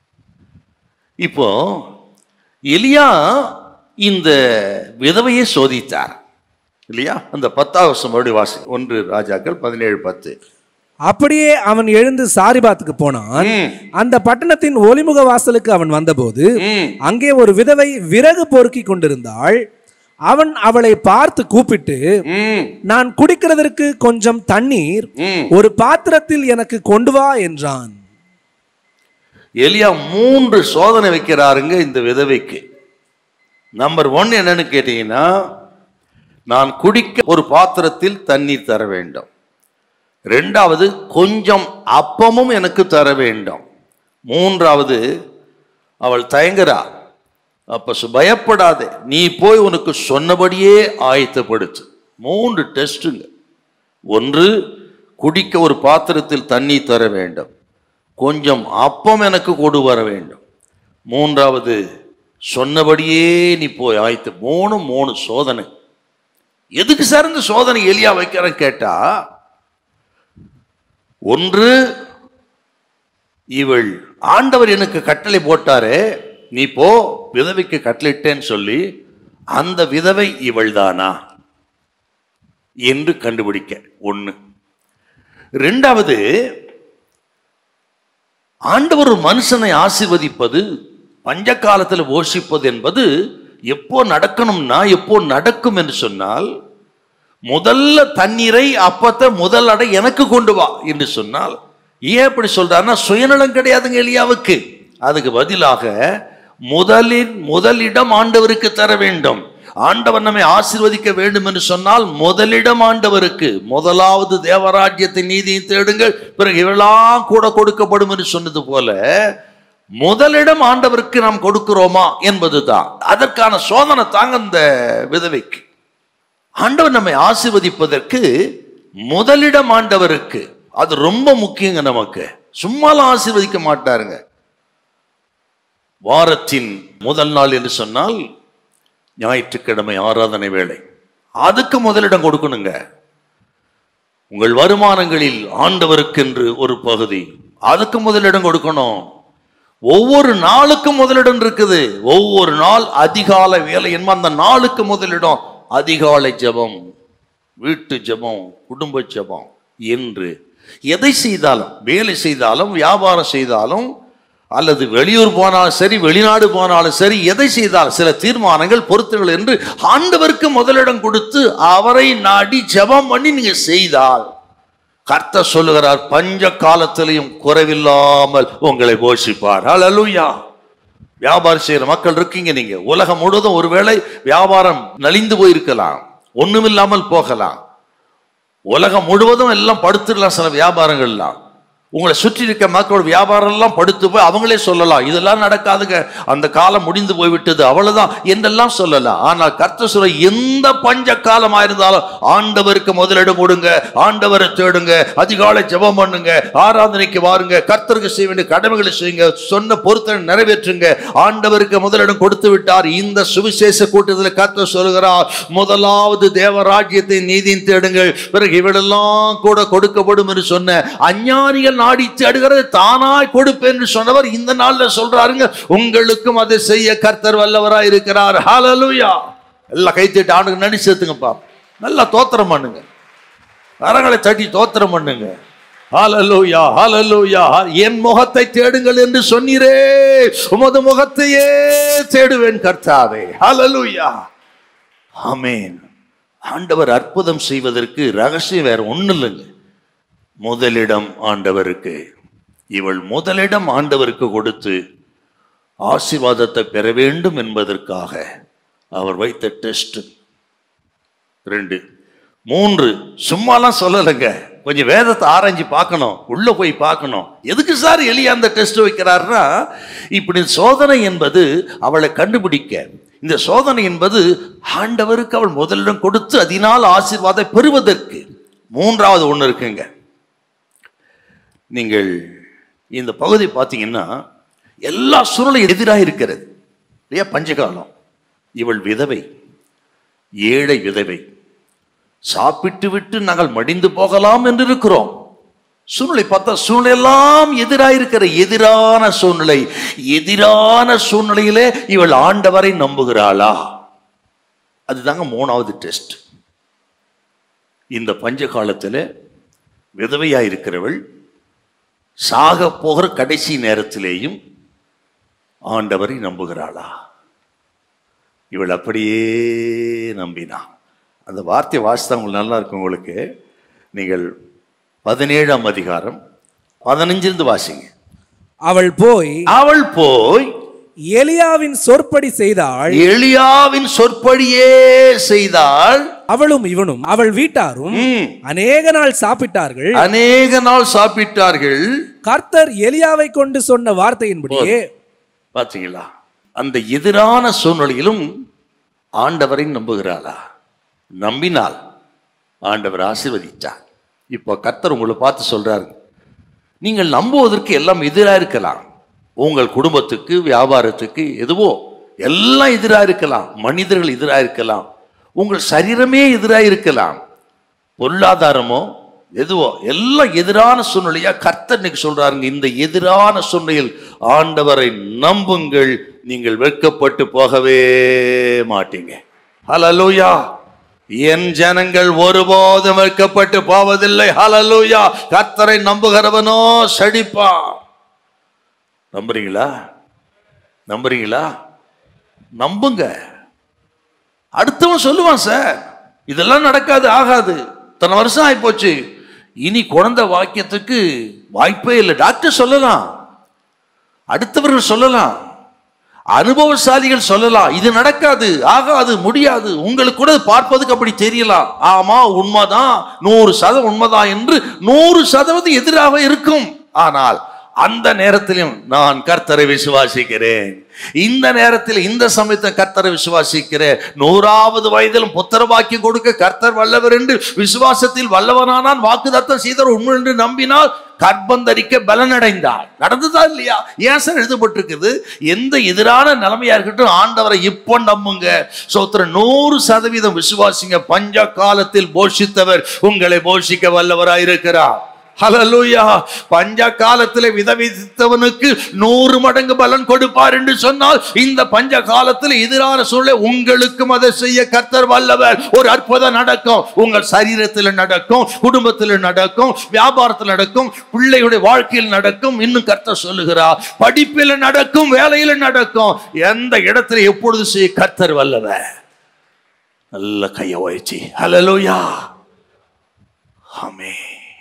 இப்போ எலியா இந்த விதவையை சோதித்தார் இல்லையா அந்த பத்தாவது வருஷம் மறுபடியும் வாசி ஒன்று ராஜாக்கள் பதினேழு பத்து அப்படியே அவன் எழுந்து சாரிபாத்துக்கு போனான் ம், அந்த பட்டணத்தின் ஒலிமுக வாசலுக்கு அவன் வந்தபோது ம், அங்கே ஒரு விதவை விறகு பொறுக்கி கொண்டிருந்தாள் அவன் அவளை பார்த்து கூப்பிட்டு ம், நான் குடிக்கிறதற்கு கொஞ்சம் தண்ணீர் ம். ஒரு பாத்திரத்தில் எனக்கு கொண்டு வா என்றான் எலியா மூன்று சோதனை வைக்கிறாருங்க இந்த விதவைக்கு நம்பர் ஒன் என்னன்னு கேட்டீங்கன்னா நான் குடிக்க ஒரு பாத்திரத்தில் தண்ணீர் தர வேண்டும் ரெண்டாவது கொஞ்சம் அப்பமும் எனக்கு தர வேண்டும் மூன்றாவது அவள் தயங்குறா அப்ப சு- பயப்படாதே நீ போய் உனக்கு சொன்னபடியே ஆயத்தப்படுத்து மூன்று டெஸ்ட்டுங்க ஒன்று குடிக்க ஒரு பாத்திரத்தில் தண்ணி தர வேண்டும் கொஞ்சம் அப்பம் எனக்கு கொடு வர வேண்டும் மூன்றாவது சொன்னபடியே நீ போய் ஆயத்து மூணு மூணு சோதனை எதுக்கு சார் இந்த சோதனை எலியா வைக்கிறேன் கேட்டா ஒன்று இவள் ஆண்டவர் எனக்கு கட்டளை போட்டாரே நீ போ விதவைக்கு கட்டளையிட்டேன்னு சொல்லி அந்த விதவை இவள்தானா என்று கண்டுபிடிக்க ஒண்ணு ரெண்டாவது ஆண்டவர் ஒரு மனுஷனை ஆசீர்வதிப்பது பஞ்ச காலத்தில் போஷிப்பது என்பது எப்போ நடக்கணும்னா எப்போ நடக்கும் என்று சொன்னால் முதல்ல தண்ணீரை அப்பத்தை முதல் அடை எனக்கு கொண்டு வா என்று சொன்னால் ஏன் இப்படி சொல்றாருன்னா சுயநலம் கிடையாதுங்க எலியாவுக்கு அதுக்கு பதிலாக முதலின் முதலிடம் ஆண்டவருக்கு தர வேண்டும் ஆண்டவர் நம்மை ஆசீர்வதிக்க வேண்டும் என்று சொன்னால் முதலிடம் ஆண்டவருக்கு முதலாவது தேவராஜ்யத்தை நீதியை தேடுங்கள் பிறகு இவெல்லாம் கூட கொடுக்கப்படும் என்று சொன்னது போல முதலிடம் ஆண்டவருக்கு நாம் கொடுக்கிறோமா என்பதுதான் அதற்கான சோதனை தாங்க இந்த விதவைக்கு ஆண்டவர் நம்மை ஆசீர்வதிப்பதற்கு முதலிடம் ஆண்டவருக்கு அது ரொம்ப முக்கியங்க நமக்கு சும்மாலாம் ஆசீர்வதிக்க மாட்டாருங்க வாரத்தின் முதல் நாள் என்று சொன்னால் ஞாயிற்றுக்கிழமை ஆராதனை வேளை அதுக்கு முதலிடம் கொடுக்கணுங்க உங்கள் வருமானங்களில் ஆண்டவருக்கென்று ஒரு பகுதி அதுக்கு முதலிடம் கொடுக்கணும் ஒவ்வொரு நாளுக்கும் முதலிடம் இருக்குது ஒவ்வொரு நாள் அதிகாலை வேலை என்ப அந்த நாளுக்கு முதலிடம் அதிகாலை ஜெபம் வீட்டு ஜெபம் குடும்ப ஜெபம் என்று எதை செய்தாலும் வேலை செய்தாலும் வியாபாரம் செய்தாலும் அல்லது வெளியூர் போனாலும் சரி வெளிநாடு போனாலும் சரி எதை செய்தாலும் சில தீர்மானங்கள் பொறுத்துகள் என்று ஆண்டவருக்கு முதலிடம் கொடுத்து அவரை நாடி ஜெபம் பண்ணி நீங்க செய்தால் கர்த்தர் சொல்லுகிறார் பஞ்ச காலத்திலையும் குறைவில்லாமல் உங்களை போஷிப்பார் ஹalleluya வியாபாரம் செய்யற மக்கள் இருக்கீங்க நீங்க உலகம் முழுவதும் ஒருவேளை வியாபாரம் நலிந்து போயிருக்கலாம் ஒண்ணுமில்லாமல் போகலாம் உலகம் முழுவதும் எல்லாம் படுத்துடலாம் சில வியாபாரங்கள்லாம் உங்களை சுற்றி இருக்க மக்களோட வியாபாரம் எல்லாம் படுத்து போய் அவங்களே சொல்லலாம் இதெல்லாம் நடக்காதுங்க அந்த காலம் முடிந்து போய்விட்டது அவ்வளவுதான் என்றெல்லாம் சொல்லலாம் ஆனால் கர்த்தர் சொல்ல எந்த பஞ்ச காலமா இருந்தாலும் ஆண்டவருக்கு முதலிடம் கொடுங்க ஆண்டவரை தேடுங்க அதிகாலை ஜெபம் பண்ணுங்க ஆராதனைக்கு வாருங்க கர்த்தருக்கு செய்ய வேண்டிய கடமைகளை செய்யுங்க சொன்ன பொருத்தனை நிறைவேற்றுங்க ஆண்டவருக்கு முதலிடம் கொடுத்து விட்டார் இந்த சுவிசேஷ கூட்டத்தில் கர்த்தர் சொல்கிறார் முதலாவது தேவராஜ்யத்தை நீதியும் தேடுங்கள் பிறகு இவளெல்லாம் கூட கொடுக்கப்படும் என்று சொன்ன அஞ்ஞானிகள் நாடி தேடுகிறது தானாய் கொடுப்பேன் என்று சொன்னவர் இந்த நாள்ல சொல்றாருங்க உங்களுக்கும் அதை செய்ய கர்த்தர் வல்லவராய் இருக்கிறார் ஹalleluya எல்லாம் கைத்தட்டி ஆண்டுக்கு நடி சேர்த்துங்கப்பா நல்லா தோத்திரம் பண்ணுங்க கரங்களை தட்டி தோத்திரம் பண்ணுங்க ஹalleluya ஹalleluya என் முகத்தை தேடுங்கள் என்று சொன்னீரே உமது முகத்தையே தேடுவேன் கர்த்தாவே ஹalleluya ஆமென் ஆண்டவர் அற்புதம் செய்வதற்கு ரகசியம் வேற ஒண்ணும் இல்லைங்க முதலிடம் ஆண்டவருக்கு இவள் முதலிடம் ஆண்டவருக்கு கொடுத்து ஆசீர்வாதத்தை பெற வேண்டும் என்பதற்காக அவர் வைத்த டெஸ்ட் ரெண்டு மூன்று சும்மாலாம் சொல்லலைங்க கொஞ்சம் வேதத்தை ஆராய்ஞ்சு பார்க்கணும் உள்ள போய் பார்க்கணும் எதுக்கு சார் எலியா அந்த டெஸ்ட் வைக்கிறாருன்னா இப்படி சோதனை என்பது அவளை கண்டுபிடிக்க இந்த சோதனை என்பது ஆண்டவருக்கு அவள் முதலிடம் கொடுத்து அதனால் ஆசீர்வாதம் பெறுவதற்கு மூன்றாவது ஒன்று இருக்குங்க நீங்கள் இந்த பகுதி பார்த்தீங்கன்னா எல்லா சூழலும் எதிராக இருக்கிறது இல்லையா பஞ்சகாலம் இவள் விதவை ஏழை விதவை சாப்பிட்டு விட்டு நாங்கள் மடிந்து போகலாம் என்று இருக்கிறோம் சூழ்நிலை பார்த்தா சூழ்நிலை எல்லாம் எதிராக இருக்கிற எதிரான சூழ்நிலை எதிரான சூழ்நிலையிலே இவள் ஆண்டவரை நம்புகிறாளா அதுதாங்க மூணாவது டெஸ்ட் இந்த பஞ்ச காலத்தில் விதவையா இருக்கிறவள் சாக போகிற கடைசி நேரத்திலேயும் ஆண்டவரை நம்புகிறாளா இவள் அப்படியே நம்பினான் அந்த வார்த்தை வாசித்தா உங்களுக்கு நல்லா இருக்கும் உங்களுக்கு நீங்கள் பதினேழாம் அதிகாரம் பதினஞ்சிலிருந்து வாசிங்க அவள் போய் அவள் போய் எலியாவின் சொற்படி செய்தாள் எலியாவின் சொற்படியே செய்தாள் அவளும் இவனும் அவள் வீட்டாரும் ம், அநேக நாள் சாப்பிட்டார்கள் அநேக நாள் சாப்பிட்டார்கள் கர்த்தர் எலியாவை கொண்டு சொன்ன வார்த்தையின்படியே பார்த்தீங்களா அந்த எதிரான சூழ்நிலையிலும் ஆண்டவரை நம்புகிறாளா நம்பினால் ஆண்டவர் ஆசீர்வதித்தார் இப்போ கர்த்தர் உங்களை பார்த்து சொல்றாரு நீங்கள் நம்புவதற்கு எல்லாம் எதிராக இருக்கலாம் உங்கள் குடும்பத்துக்கு வியாபாரத்துக்கு எதுவோ எல்லாம் எதிராக இருக்கலாம் மனிதர்கள் எதிராக இருக்கலாம் உங்கள் சரீரமே எதிராக இருக்கலாம் பொருளாதாரமோ எதுவோ எல்லாம் எதிரான சூழ்நிலையா கர்த்தர் இன்னைக்கு சொல்றாருங்க இந்த எதிரான சூழ்நிலையில் ஆண்டவரை நம்புங்கள் நீங்கள் வெட்கப்பட்டு போகவே மாட்டீங்க ஹalleluya என் ஜனங்கள் ஒருபோதும் வெட்கப்பட்டு போவதில்லை ஹalleluya கர்த்தரை நம்புகிறவனோ செழிப்பான் நம்புறீங்களா நம்புறீங்களா நம்புங்க அடுத்தவன் சொல்லுவான் சார் இதெல்லாம் நடக்காது ஆகாது இத்தனை வருஷம் ஆயிப்போச்சு இனி குழந்தை வாக்கியத்துக்கு வாய்ப்பே இல்லை டாக்டர் சொல்லலாம் அடுத்தவர்கள் சொல்லலாம் அனுபவசாலிகள் சொல்லலாம் இது நடக்காது ஆகாது முடியாது உங்களுக்கு கூட பார்ப்பதுக்கு அப்படி தெரியலாம் ஆமா உண்மைதான் நூறு சதம் உண்மைதான் என்று நூறு சதவீதம் எதிராக இருக்கும் ஆனால் அந்த நேரத்திலும் நான் கர்த்தரை விசுவாசிக்கிறேன் இந்த நேரத்தில் இந்த சமயத்தை கர்த்தரை விசுவாசிக்கிறேன் நூறாவது வயதிலும் புத்திரவாக்கி கொடுக்க கர்த்தர் வல்லவர் என்று விசுவாசத்தில் வல்லவனானான் வாக்குதத்தம் செய்தவர் உண்மை என்று நம்பினால் கர்ப்பந்தரிக்க பலனடைந்தாள் நடந்ததா இல்லையா ஏன் சார் எழுதப்பட்டிருக்குது எந்த எதிரான நிலைமையா இருக்கட்டும் ஆண்டவரை இப்போ நம்புங்க சோத்திர நூறு சதவீதம் விசுவாசிங்க பஞ்ச காலத்தில் போஷித்தவர் உங்களை போஷிக்க வல்லவராயிருக்கிறார் ஹலலூயா பஞ்ச காலத்தில் விதவித்தவனுக்கு நூறு மடங்கு பலன் கொடுப்பார் என்று சொன்னால் இந்த பஞ்ச காலத்தில் எதிரான சூழலை உங்களுக்கும் அதை செய்ய கர்த்தர் வல்லவர் ஒரு அற்புதம் நடக்கும் உங்கள் சரீரத்தில் நடக்கும் குடும்பத்தில் நடக்கும் வியாபாரத்தில் நடக்கும் பிள்ளைகளுடைய வாழ்க்கையில் நடக்கும் இன்னும் கர்த்தர் சொல்லுகிறார் படிப்பில் நடக்கும் வேலையில் நடக்கும் எந்த இடத்துல எப்பொழுது செய்ய கர்த்தர் வல்லவர் நல்ல கையை வச்சு ஹலலூயா ஆமே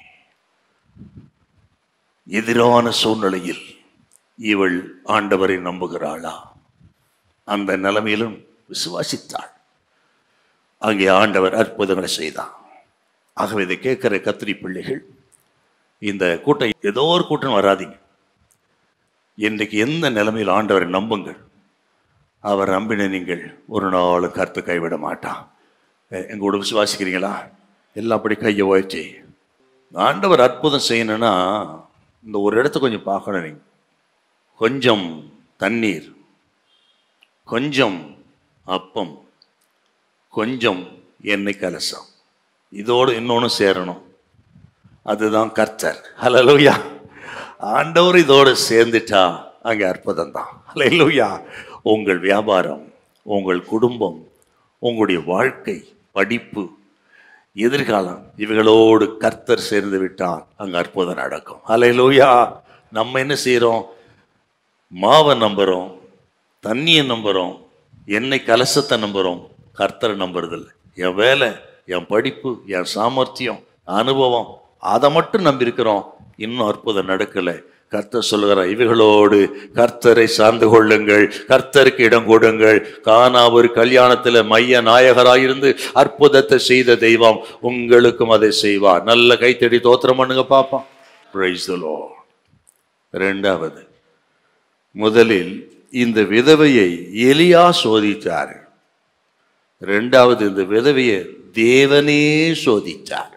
எதிரான சூழ்நிலையில் இவள் ஆண்டவரை நம்புகிறாளா அந்த நிலைமையிலும் விசுவாசித்தாள் அங்கே ஆண்டவர் அற்புதங்களை செய்தார் ஆகவே இதை கேட்கிற கத்திரி பிள்ளைகள் இந்த கூட்டம் ஏதோ ஒரு கூட்டம் வராதீங்க இன்றைக்கு எந்த நிலைமையில் ஆண்டவரை நம்புங்கள் அவர் நம்பின நீங்கள் ஒரு நாளும் கருத்து கைவிட மாட்டான் எ- எங்க கூட விசுவாசிக்கிறீங்களா எல்லாம் அப்படி கையை உயர்த்தி ஆண்டவர் அற்புதம் செய்யணும்னா இந்த ஒரு இடத்த கொஞ்சம் பார்க்கணும் நீங்க கொஞ்சம் தண்ணீர் கொஞ்சம் அப்பம் கொஞ்சம் எண்ணெய் கலசம் இதோடு இன்னொன்று சேரணும் அதுதான் கர்த்தர் ஹலலூயா ஆண்டவர் இதோடு சேர்ந்துட்டா அங்கே அற்புதம் தான் ஹலலூயா உங்கள் வியாபாரம் உங்கள் குடும்பம் உங்களுடைய வாழ்க்கை படிப்பு எதிர்காலம் இவைகளோடு கர்த்தர் சேர்ந்து விட்டால் அங்கே அற்புதம் நடக்கும் ஹalleluya நம்ம என்ன செய்கிறோம் மாவை நம்புகிறோம் தண்ணியை நம்புகிறோம் எண்ணெய் கலசத்தை நம்புகிறோம் கர்த்தரை நம்புறதில்லை என் வேலை என் படிப்பு என் சாமர்த்தியம் அனுபவம் அதை மட்டும் நம்பியிருக்கிறோம் இன்னும் அற்புதம் நடக்கலை கர்த்தர் சொல்லுகிறார் இவைகளோடு கர்த்தரை சார்ந்து கொள்ளுங்கள் கர்த்தருக்கு இடம் கொடுங்கள் கானா ஒரு கல்யாணத்தில் மைய நாயகராயிருந்து அற்புதத்தை செய்த தெய்வம் உங்களுக்கும் அதை செய்வார் நல்ல கைத்தடி தோத்திரம் பண்ணுங்க பாப்பா Praise the Lord. இரண்டாவது முதலில் இந்த விதவையை எலியா சோதித்தார் இரண்டாவது இந்த விதவையை தேவனே சோதித்தார்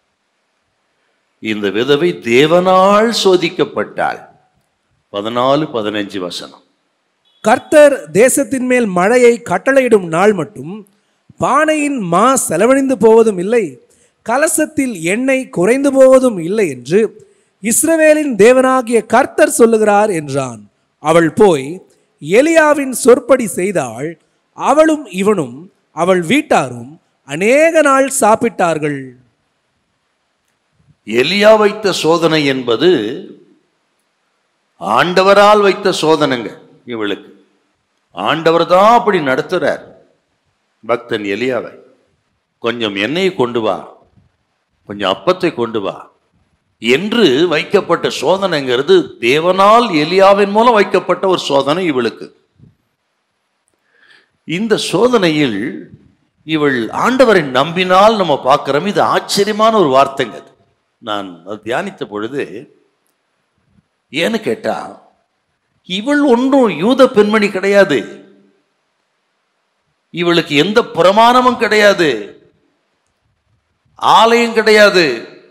இந்த விதவை தேவனால் சோதிக்கப்பட்டாள் பதினாலு பதினஞ்சு வசனம் கர்த்தர் தேசத்தின் மேல் மழையை கட்டளையிடும் நாள் மட்டும் பானையின் மா செலவழிந்து போவதும் இல்லை கலசத்தில் எண்ணெய் குறைந்து போவதும் இல்லை என்று இஸ்ரவேலின் தேவனாகிய கர்த்தர் சொல்லுகிறார் என்றான் அவள் போய் எலியாவின் சொற்படி செய்தாள் அவளும் இவனும் அவள் வீட்டாரும் அநேக நாள் சாப்பிட்டார்கள் எலியா வைத்த சோதனை என்பது ஆண்டவரால் வைத்த சோதனைங்க இவளுக்கு ஆண்டவர் தான் அப்படி நடத்துறார் பக்தன் எலியாவை கொஞ்சம் எண்ணெயை கொண்டு வா கொஞ்சம் அப்பத்தை கொண்டு வா என்று வைக்கப்பட்ட சோதனைங்கிறது தேவனால் எலியாவின் மூலம் வைக்கப்பட்ட ஒரு சோதனை இவளுக்கு இந்த சோதனையில் இவள் ஆண்டவரை நம்பினால் நம்ம பார்க்கிறோம் இது ஆச்சரியமான ஒரு வார்த்தைங்க அது. நான் அது தியானித்த பொழுது ஏன்னு கேட்டா இவள் ஒன்றும் யூத பெண்மணி கிடையாது இவளுக்கு எந்த பிரமாணமும் கிடையாது ஆலயம் கிடையாது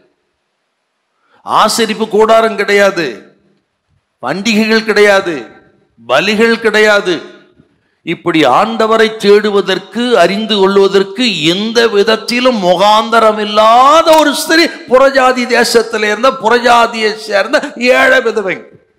ஆசரிப்பு கூடாரம் கிடையாது பண்டிகைகள் கிடையாது பலிகள் கிடையாது இப்படி ஆண்டவரை தேடுவதற்கு அறிந்து கொள்வதற்கு எந்த விதத்திலும் முகாந்தரம் இல்லாத ஒரு ஸ்திரீ புறஜாதி தேசத்தில் இருந்த புறஜாதியை சேர்ந்த ஏழை விதவை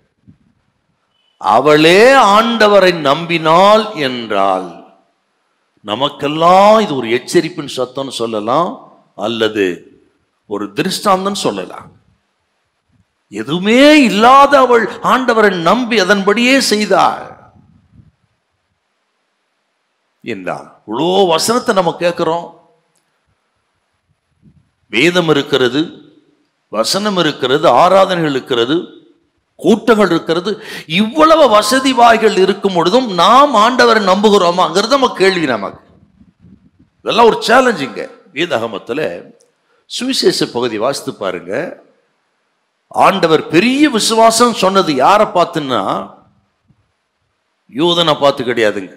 அவளே ஆண்டவரை நம்பினாள் என்றால் நமக்கெல்லாம் இது ஒரு எச்சரிப்பின் சத்தம்னு சொல்லலாம் அல்லது ஒரு திருஷ்டாந்தம் சொல்லலாம் எதுவுமே இல்லாத அவள் ஆண்டவரை நம்பி அதன்படியே செய்தாள் என்றார் இவ்வளோ வசனத்தை நம்ம கேட்கிறோம் வேதம் இருக்கிறது வசனம் இருக்கிறது ஆராதனைகள் இருக்கிறது கூட்டங்கள் இருக்கிறது இவ்வளவு வசதி வாய்கள் இருக்கும் பொழுதும் நாம் ஆண்டவரை நம்புகிறோமாங்கிறது நம்ம கேள்வி நமக்கு இதெல்லாம் ஒரு சேலஞ்சுங்க வேதாகமத்தில் சுவிசேஷ பகுதி வாசித்து பாருங்க ஆண்டவர் பெரிய விசுவாசம் சொன்னது யாரை பார்த்துன்னா யூதனை பார்த்து கிடையாதுங்க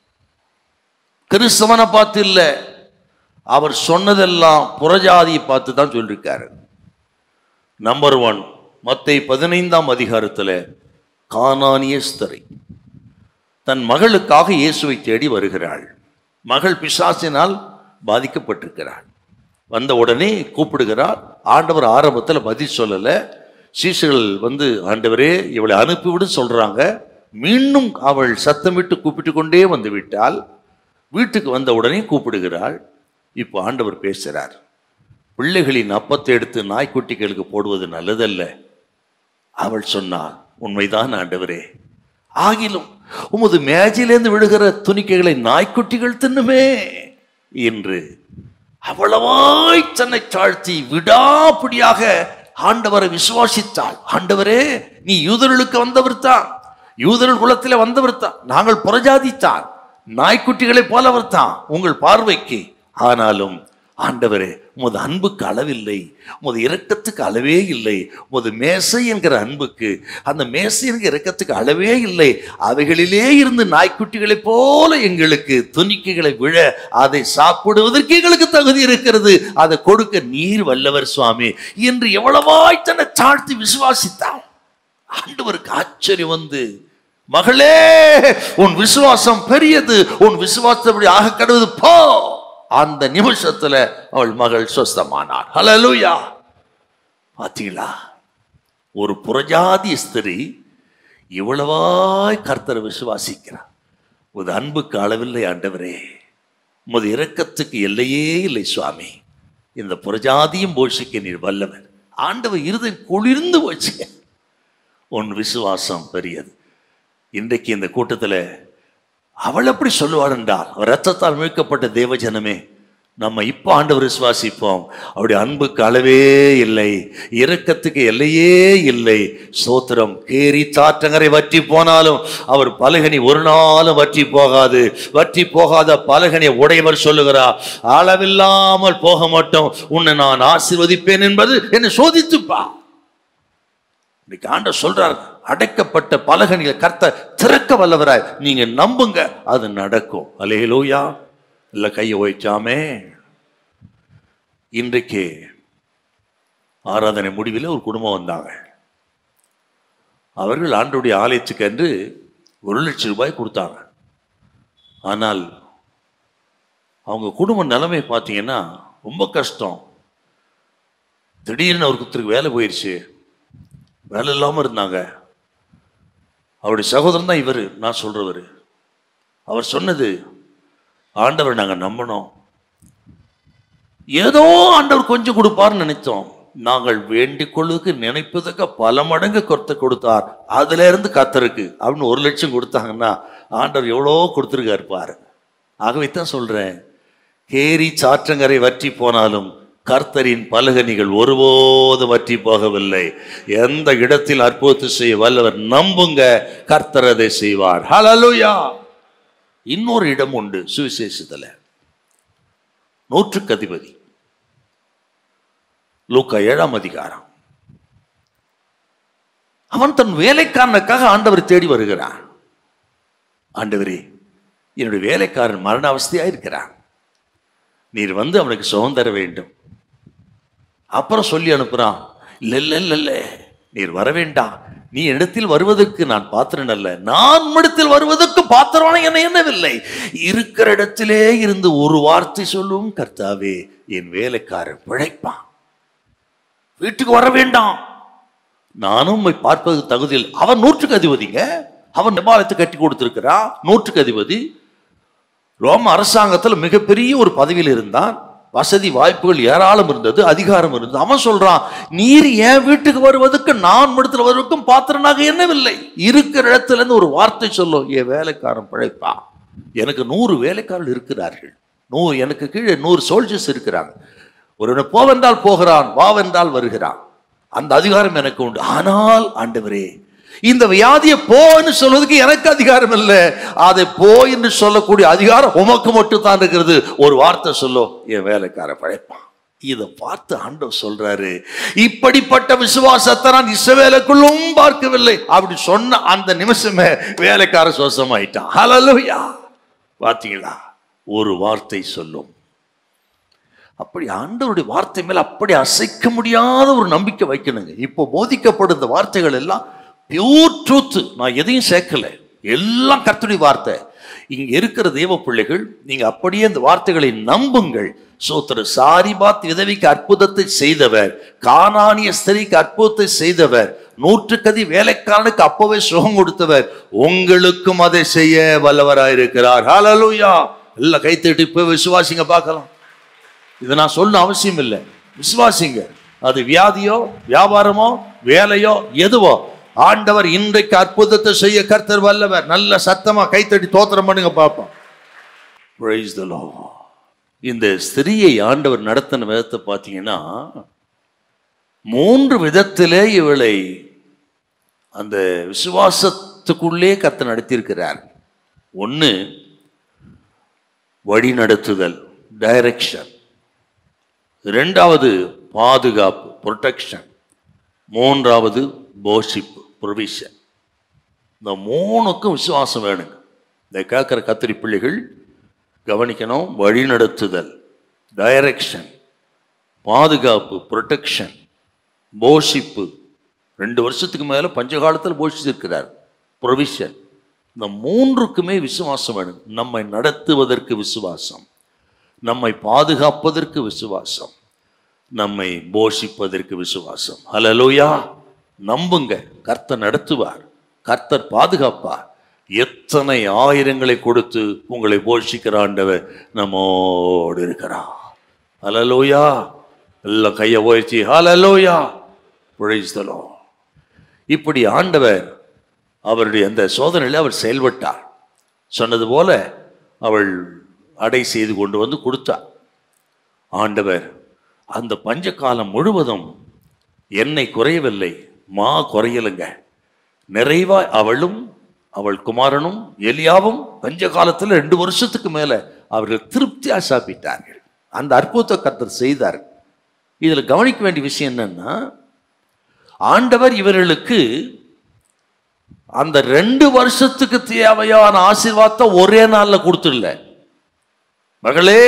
கிறிஸ்தவனை பார்த்து இல்ல அவர் சொன்னதெல்லாம் புறஜாதியை பார்த்து தான் சொல்லியிருக்காரு நம்பர் ஒன் மத்தை பதினைந்தாம் அதிகாரத்துல கானானிய ஸ்தரை தன் மகளுக்காக இயேசுவை தேடி வருகிறாள் மகள் பிசாசினால் பாதிக்கப்பட்டிருக்கிறாள் வந்த உடனே கூப்பிடுகிறார் ஆண்டவர் ஆரம்பத்தில் பதில் சொல்லல சீசர்கள் வந்து ஆண்டவரே இவளை அனுப்பிவிடு சொல்றாங்க மீண்டும் அவள் சத்தமிட்டு கூப்பிட்டு கொண்டே வந்து விட்டால் வீட்டுக்கு வந்த உடனே கூப்பிடுகிறாள் இப்போ ஆண்டவர் பேசுகிறார் பிள்ளைகளின் அப்பத்தை எடுத்து நாய்க்குட்டிகளுக்கு போடுவது நல்லதல்ல அவள் சொன்னாள் உண்மைதான் ஆண்டவரே ஆகிலும் உமது மேஜையிலேருந்து விழுகிற துணிக்கைகளை நாய்க்குட்டிகள் தின்னுமே என்று அவ்வளவாய் தன்னை தாழ்த்தி விடாப்பிடியாக ஆண்டவரை விசுவாசித்தாள் ஆண்டவரே நீ யூதர்களுக்கு வந்தவர் தான் யூதர்கள் குலத்தில் வந்தவர் தான் நாங்கள் புறஜாதித்தான் நாய்க்குட்டிகளைப் போலவர் தான் உங்கள் பார்வைக்கு ஆனாலும் ஆண்டவரே உமது அன்புக்கு அளவில்லை உமது இரக்கத்துக்கு அளவே இல்லை உமது மேசை என்கிற அன்புக்கு அந்த மேசை என்கிற இரக்கத்துக்கு அளவே இல்லை அவைகளிலே இருந்து நாய்க்குட்டிகளைப் போல எங்களுக்கு துணிக்கைகளை விழ அதை சாப்பிடுவதற்கு எங்களுக்கு தகுதி இருக்கிறது அதை கொடுக்க நீர் வல்லவர் சுவாமி என்று எவ்வளவாய் தன்னை தாழ்த்தி விசுவாசித்தான் ஆண்டவருக்கு ஆச்சரியம் வந்து மகளே உன் விசுவாசம் பெரியது உன் விசுவாசப்படி ஆக கடவுது போ அந்த நிமிஷத்துல அவள் மகள் சொஸ்தமானார் ஹalleluya பாத்தீங்களா ஒரு புறஜாதி ஸ்திரீ இவ்வளவாய் கர்த்தரை விசுவாசிக்கிறார் உது அன்புக்கு அளவில்லை ஆண்டவரே உமது இரக்கத்துக்கு எல்லையே இல்லை சுவாமி இந்த புறஜாதியும் போஷிக்க நீர் வல்லவர் ஆண்டவர் இருதயம் குளிர்ந்து போச்சுங்க உன் விசுவாசம் பெரியது இன்றைக்கு இந்த கூட்டத்தில் அவள் எப்படி சொல்லுவாள் என்றால் ரத்தத்தால் மீட்கப்பட்ட தேவஜனமே நம்ம இப்போ ஆண்டவர் விசுவாசிப்போம் அவருடைய அன்புக்கு அளவே இல்லை இரக்கத்துக்கு எல்லையே இல்லை சோத்திரம் கேரி தாற்றங்கரை வற்றி போனாலும் அவர் பலகனி ஒரு நாளும் வற்றி போகாது வற்றி போகாத பலகனை உடையவர் சொல்லுகிறார் அளவில்லாமல் போக மாட்டோம் உன்னை நான் ஆசீர்வதிப்பேன் என்பது என்னை சோதித்துப்பா இன்னைக்கு ஆண்டவர் சொல்றார் அடைக்கப்பட்ட பலகனில கர்த்த திறக்க வல்லவராய் நீங்க நம்புங்க அது நடக்கும் அலேலூயா இல்ல கையை ஓய்ச்சாமே இன்றைக்கு ஆராதனை முடிவில் ஒரு குடும்பம் வந்தாங்க அவர்கள் ஆண்டுடைய ஆலயத்துக்கு என்று ஒரு லட்சம் ரூபாய் கொடுத்தாங்க ஆனால் அவங்க குடும்ப நிலைமை பார்த்தீங்கன்னா ரொம்ப கஷ்டம் திடீர்னு அவருக்கு வேலை போயிடுச்சு வேலை இல்லாமல் இருந்தாங்க அவருடைய சகோதரன் தான் இவர் நான் சொல்றவர் அவர் சொன்னது ஆண்டவர் நாங்கள் நம்பினோம் ஏதோ ஆண்டவர் கொஞ்சம் கொடுப்பார்னு நினைத்தோம் நாங்கள் வேண்டிக் கொள்ளுக்கு நினைப்பதுக்கு பல மடங்கு கொத்த கொடுத்தார் அதுல இருந்து கத்தருக்கு அப்படின்னு ஒரு லட்சம் கொடுத்தாங்கன்னா ஆண்டவர் எவ்வளோ கொடுத்துருக்காரு பாரு ஆகவே தான் சொல்றேன் கேரி சாற்றங்கரை வற்றி போனாலும் கர்த்தரின் பலகனிகள் ஒருபோதும் வற்றி போகவில்லை எந்த இடத்தில் அற்புதத்தை செய்ய வல்லவர் நம்புங்க கர்த்தர் அதை செய்வார் ஹalleluya இன்னொரு இடம் உண்டு சுவிசேஷத்துல நூற்றுக்கு அதிபதி லூக்கா ஏழாம் அதிகாரம் அவன் தன் வேலைக்காரனுக்காக ஆண்டவர் தேடி வருகிறான் ஆண்டவரே என்னுடைய வேலைக்காரன் மரண அவஸ்தையா இருக்கிறான் நீர் வந்து அவனுக்கு சுகம் தர வேண்டும் அப்புறம் சொல்லி அனுப்புறான் இல்ல இல்ல இல்ல இல்ல நீர் வர வேண்டாம் நீ இடத்தில் வருவதற்கு நான் பாத்திரன் அல்ல நான் இடத்தில் வருவதற்கு பாத்திரமான என்ன என்னவில்லை இருக்கிற இடத்திலே இருந்து ஒரு வார்த்தை சொல்லும் கர்த்தாவே என் வேலைக்காரன் பிழைப்பான் வீட்டுக்கு வர வேண்டாம் நானும் உம்மை பார்ப்பது தகுதியில் அவன் நூற்றுக்கு அதிபதிங்க அவன் நிபாலத்தை கட்டி கொடுத்திருக்கிறான் நூற்றுக்கு அதிபதி ரோம அரசாங்கத்தில் மிகப்பெரிய ஒரு பதவியில் இருந்தான் வசதி வாய்ப்புகள் ஏராளம் இருந்தது அதிகாரம் இருந்தது அவன் சொல்றான் நீர் என் வீட்டுக்கு வருவதற்கு நான் இடத்துல வருவதற்கும் பாத்திரனாக என்னவில்லை இருக்கிற இடத்துல இருந்து ஒரு வார்த்தை சொல்லும் என் வேலைக்காரன் பிழைப்பா எனக்கு நூறு வேலைக்காரர்கள் இருக்கிறார்கள் நூ எனக்கு கீழே நூறு சோல்ஜர்ஸ் இருக்கிறாங்க ஒருவனை போவென்றால் போகிறான் வாவென்றால் வருகிறான் அந்த அதிகாரம் எனக்கு உண்டு ஆனால் ஆண்டவரே இந்த வியாதியை போன்னு சொல்வதற்கு எனக்கு அதிகாரம் இல்லை அதை போ என்று சொல்லக்கூடிய அதிகாரம் உமக்கு மட்டும் தான் இருக்கிறது ஒரு வார்த்தை சொல்லோ என் வேலைக்கார பழைப்பான் இதை பார்த்து ஆண்டவர் சொல்றாரு இப்படிப்பட்ட விசுவாசத்தை நான் இஸ்ரவேலுக்குள்ளும் பார்க்கவில்லை அப்படி சொன்ன அந்த நிமிஷமே வேலைக்கார சுவாசமாயிட்டான் ஹalleluya பாத்தீங்களா ஒரு வார்த்தை சொல்லும் அப்படி ஆண்டவருடைய வார்த்தை மேல அப்படி அசைக்க முடியாத ஒரு நம்பிக்கை வைக்கணுங்க இப்போ போதிக்கப்படும் இந்த வார்த்தைகள் எல்லாம் பியூர் ட்ரூத் நான் எதையும் சேர்க்கல எல்லாம் கர்த்தருடைய வார்த்தை இங்க இருக்கிற தேவ பிள்ளைகள் நீங்க அப்படியே இந்த வார்த்தைகளை நம்புங்கள் சோத்திர சாரிபாத் விதவிக்கு அற்புதத்தை செய்தவர் கானானிய ஸ்திரிக்கு அற்புதத்தை செய்தவர் நூற்றுக்கதி வேலைக்காரனுக்கு அப்பவே சுகம் கொடுத்தவர் உங்களுக்கும் அதை செய்ய வல்லவராயிருக்கிறார் ஹalleluya எல்லாம் கைத்தட்டி போய் விசுவாசிங்க பார்க்கலாம் இதை நான் சொல்ல அவசியம் இல்லை விசுவாசிங்க அது வியாதியோ வியாபாரமோ வேலையோ எதுவோ ஆண்டவர் இன்றைக்கு அற்புதத்தை செய்ய கர்த்தர் வல்லவர் நல்ல சத்தமா கைத்தட்டி தோத்திரம் பண்ணுங்க பார்ப்போம் Praise the Lord. இந்த ஸ்திரியை ஆண்டவர் நடத்தின விதத்தை பார்த்தீங்கன்னா மூன்று விதத்திலே இவளை அந்த விசுவாசத்துக்குள்ளே கர்த்தர் நடத்தியிருக்கிறார் ஒன்று வழி நடத்துதல் டைரக்ஷன் ரெண்டாவது பாதுகாப்பு ப்ரொடெக்ஷன் மூன்றாவது போஷிப்பு ப்ரொவிஷன் இந்த மூணுக்கும் விசுவாசம் வேணுங்க இந்த கேட்குற கத்திரி பிள்ளைகள் கவனிக்கணும் வழிநடத்துதல் டைரக்ஷன் பாதுகாப்பு ப்ரொடெக்ஷன் போஷிப்பு ரெண்டு வருஷத்துக்கு மேலே பஞ்சகாலத்தில் போஷிச்சிருக்கிறார் ப்ரொவிஷன் இந்த மூன்றுக்குமே விசுவாசம் வேணும் நம்மை நடத்துவதற்கு விசுவாசம் நம்மை பாதுகாப்பதற்கு விசுவாசம் நம்மை போஷிப்பதற்கு விசுவாசம் ஹalleluya நம்புங்க கர்த்தர் நடத்துவார் கர்த்தர் பாதுகாப்பார் எத்தனை ஆயிரங்களை கொடுத்து உங்களை போஷிக்கிற ஆண்டவர் நம்மோடு இருக்கிறார் ஹalleluya எல்லாம் கையை உயர்த்தி ஹalleluya praise the Lord இப்படி ஆண்டவர் அவருடைய அந்த சோதனையில் அவர் செயல்பட்டார் சொன்னது போல அவள் அடை செய்து கொண்டு வந்து கொடுத்தார் ஆண்டவர் அந்த பஞ்ச காலம் முழுவதும் எண்ணெய் குறையவில்லை மா குறையலுங்க நிறைவா அவளும் அவள் குமாரனும் எலியாவும் பஞ்ச காலத்தில் ரெண்டு வருஷத்துக்கு மேல அவர்கள் திருப்தியா சாப்பிட்டார்கள் அந்த அற்புத கர்த்தர் செய்தார் இதுல கவனிக்க வேண்டிய விஷயம் என்னன்னா ஆண்டவர் இவர்களுக்கு அந்த ரெண்டு வருஷத்துக்கு தேவையான ஆசீர்வாதத்தை ஒரே நாள்ல கொடுத்துடல மகளே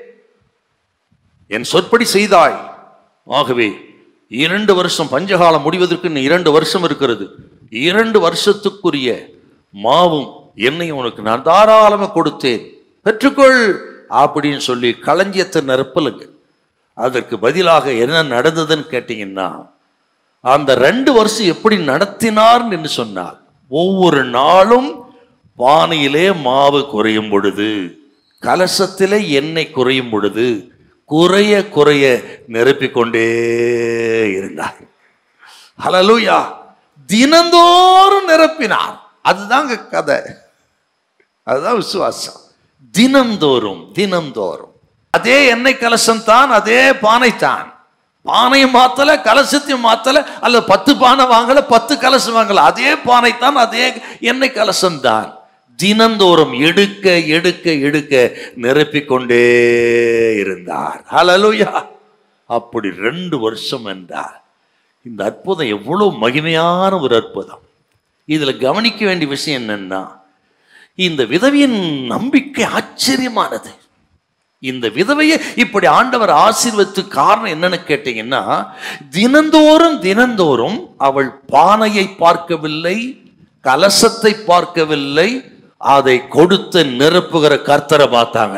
என் சொற்படி செய்தாய் ஆகவே இரண்டு வருஷம் பஞ்சகாலம் முடிவதற்கு இன்னும் இரண்டு வருஷம் இருக்கிறது இரண்டு வருஷத்துக்குரிய மாவும் எண்ணெயும் உனக்கு நான் தாராளமாக கொடுத்தேன் பெற்றுக்கொள் அப்படின்னு சொல்லி களஞ்சியத்தை நிரப்பலுங்க அதற்கு பதிலாக என்ன நடந்ததுன்னு கேட்டீங்கன்னா அந்த ரெண்டு வருஷம் எப்படி நடத்தினார் என்று சொன்னார் ஒவ்வொரு நாளும் பானையிலே மாவு குறையும் பொழுது கலசத்திலே எண்ணெய் குறையும் பொழுது குறைய குறைய நிரப்பிக் கொண்டே இருந்தார் ஹalleluya தினந்தோறும் நிரப்பினார் அதுதாங்க கதை அதுதான் விசுவாசம் தினந்தோறும் தினந்தோறும் அதே எண்ணெய் கலசம் தான் அதே பானை தான் பானையும் மாத்தல கலசத்தையும் மாத்தல அல்ல பத்து பானை வாங்கல பத்து கலசம் வாங்கல அதே பானை தான் அதே எண்ணெய் கலசம் தான் தினந்தோறும் எடுக்க எடுக்க எடுக்க நிரப்பிக் கொண்டே இருந்தார் ஹalleluya அப்படி ரெண்டு வருஷம் என்றார் இந்த அற்புதம் எவ்வளவு மகிமையான ஒரு அற்புதம் இதுல கவனிக்க வேண்டிய விஷயம் என்னன்னா இந்த விதவியின் நம்பிக்கை ஆச்சரியமானது இந்த விதவையை இப்படி ஆண்டவர் ஆசீர்வத்து காரணம் என்னன்னு கேட்டீங்கன்னா தினந்தோறும் தினந்தோறும் அவள் பானையை பார்க்கவில்லை கலசத்தை பார்க்கவில்லை அதை கொடுத்து நிரப்புகிற கர்த்தரை பார்த்தாங்க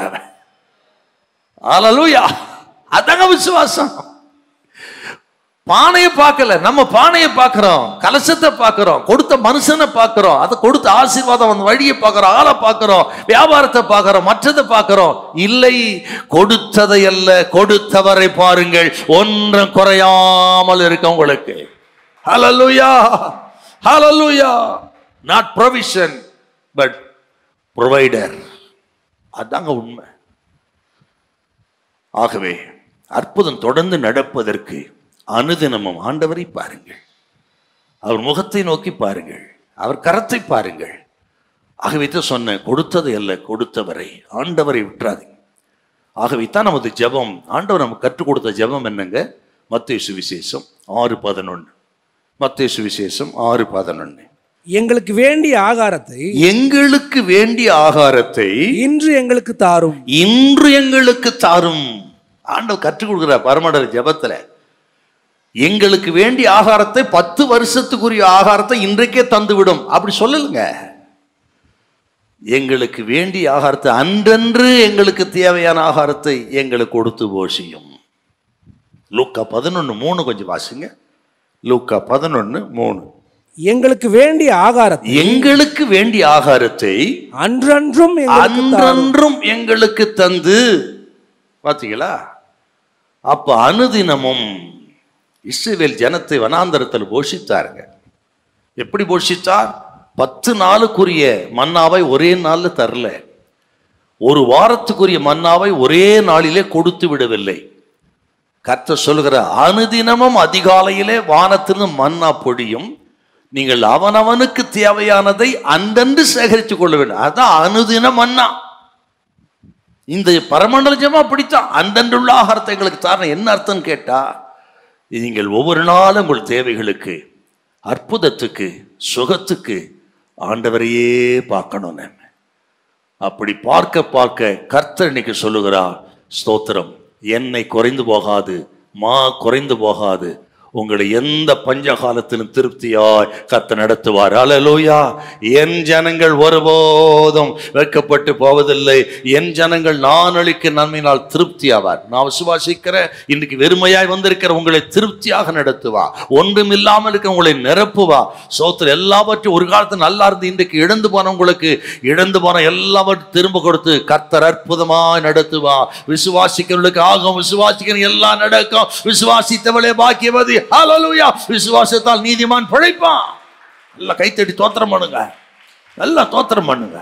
அலலூயா அதாங்க விசுவாசம் பானையை பார்க்கல நம்ம பானையை பார்க்கிறோம் கலசத்தை பார்க்கிறோம் கொடுத்த மனுஷனை பார்க்கிறோம் அதை கொடுத்த ஆசீர்வாதம் அந்த வழியை பார்க்கிறோம் ஆளை பார்க்கிறோம் வியாபாரத்தை பார்க்கிறோம் மற்றதை பார்க்கிறோம் இல்லை கொடுத்ததை அல்ல கொடுத்தவரை பாருங்கள் ஒன்றும் குறையாமல் இருக்க உங்களுக்கு hallelujah hallelujah not provision but provider அதாங்க உண்மை ஆகவே அற்புதம் தொடர்ந்து நடப்பதற்கு அனுதினமும் ஆண்டவரை பாருங்கள் அவர் முகத்தை நோக்கி பாருங்கள் அவர் கரத்தை பாருங்கள் ஆகவே தான் சொன்னேன் கொடுத்தது அல்ல கொடுத்தவரை ஆண்டவரை விட்டுறாதீங்க ஆகவே தான் நமது ஜெபம் ஆண்டவர் நமக்கு கற்றுக் கொடுத்த ஜெபம் என்னங்க மத்திய சுவிசேஷம் ஆறு பதினொன்று மத்திய சுவிசேஷம் ஆறு பதினொன்று எங்களுக்கு வேண்டிய ஆகாரத்தை எங்களுக்கு வேண்டிய ஆகாரத்தை இன்று எங்களுக்கு தாரும் இன்று எங்களுக்கு தாரும் ஆண்டவர் கற்றுக் கொடுக்கிறார் பரமடர் ஜெபத்துல எங்களுக்கு வேண்டிய ஆகாரத்தை பத்து வருஷத்துக்குரிய ஆகாரத்தை இன்றைக்கே தந்து விடும் அப்படி சொல்லலுங்க எங்களுக்கு வேண்டிய ஆகாரத்தை அன்றன்று எங்களுக்கு தேவையான ஆகாரத்தை எங்களுக்கு கொடுத்து போஷியும் லூக்கா பதினொன்று மூணு கொஞ்சம் வாசிங்க லூக்கா பதினொன்று மூணு எங்களுக்கு வேண்டிய ஆகாரத்தை எங்களுக்கு வேண்டிய ஆகாரத்தை அன்றன்றும் எங்களுக்கு தாரும் அன்றன்றும் எங்களுக்கு தந்து பாத்தீங்களா அப்ப அனுதினமும் இஸ்ரவேல் ஜனத்தை வனாந்தரத்தில் போஷித்தாருங்க எப்படி போஷித்தார் பத்து நாளுக்குரிய மன்னாவை ஒரே நாள்ல தரல ஒரு வாரத்துக்குரிய மன்னாவை ஒரே நாளிலே கொடுத்து விடவில்லை கர்த்தர் சொல்லுகிற அனுதினமும் அதிகாலையிலே வானத்திலிருந்து மன்னா பொடியும் நீங்கள் அவனவனுக்கு தேவையானதை அன்றன்று சேகரித்துக் கொள்ள வேண்டும் அதான் அனுதின மன்னா இந்த பரமண்டல ஜெபம் அப்படித்தான் அன்றன்றுள்ள ஆகாரத்தை எங்களுக்கு தாரணம் என்ன அர்த்தம் கேட்டா நீங்கள் ஒவ்வொரு நாளும் உங்கள் தேவைகளுக்கு அற்புதத்துக்கு சுகத்துக்கு ஆண்டவரையே பார்க்கணும் நம்ம அப்படி பார்க்க பார்க்க கர்த்தர் இன்னைக்கு சொல்லுகிறார் ஸ்தோத்திரம் என்னை குறைந்து போகாது மா குறைந்து போகாது உங்களை எந்த பஞ்ச காலத்திலும் திருப்தியாய் கத்த நடத்துவார் அலலூயா என் ஜனங்கள் ஒருபோதும் வெட்கப்பட்டு போவதில்லை என் ஜனங்கள் நான் அளிக்க நன்மையினால் திருப்தி ஆவார் நான் விசுவாசிக்கிற இன்னைக்கு வெறுமையாய் வந்திருக்கிற உங்களை திருப்தியாக நடத்துவா ஒன்றும் இல்லாமல் இருக்க உங்களை நிரப்புவா சோத்திர எல்லாவற்றையும் ஒரு காலத்துல நல்லா இருந்து இன்றைக்கு இழந்து போன உங்களுக்கு இழந்து போன எல்லாவற்றையும் திரும்ப கொடுத்து கர்த்தர் அற்புதமாய் நடத்துவா விசுவாசிக்கிறவர்களுக்கு ஆகும் விசுவாசிக்கிற எல்லாம் நடக்கும் விசுவாசித்தவளே பாக்கியவதி ஹalleluya விசுவாசத்தால் நீதிமான் பிழைப்பான் நல்லா கைத்தடி தோத்திரம் பண்ணுங்க நல்லா தோத்திரம் பண்ணுங்க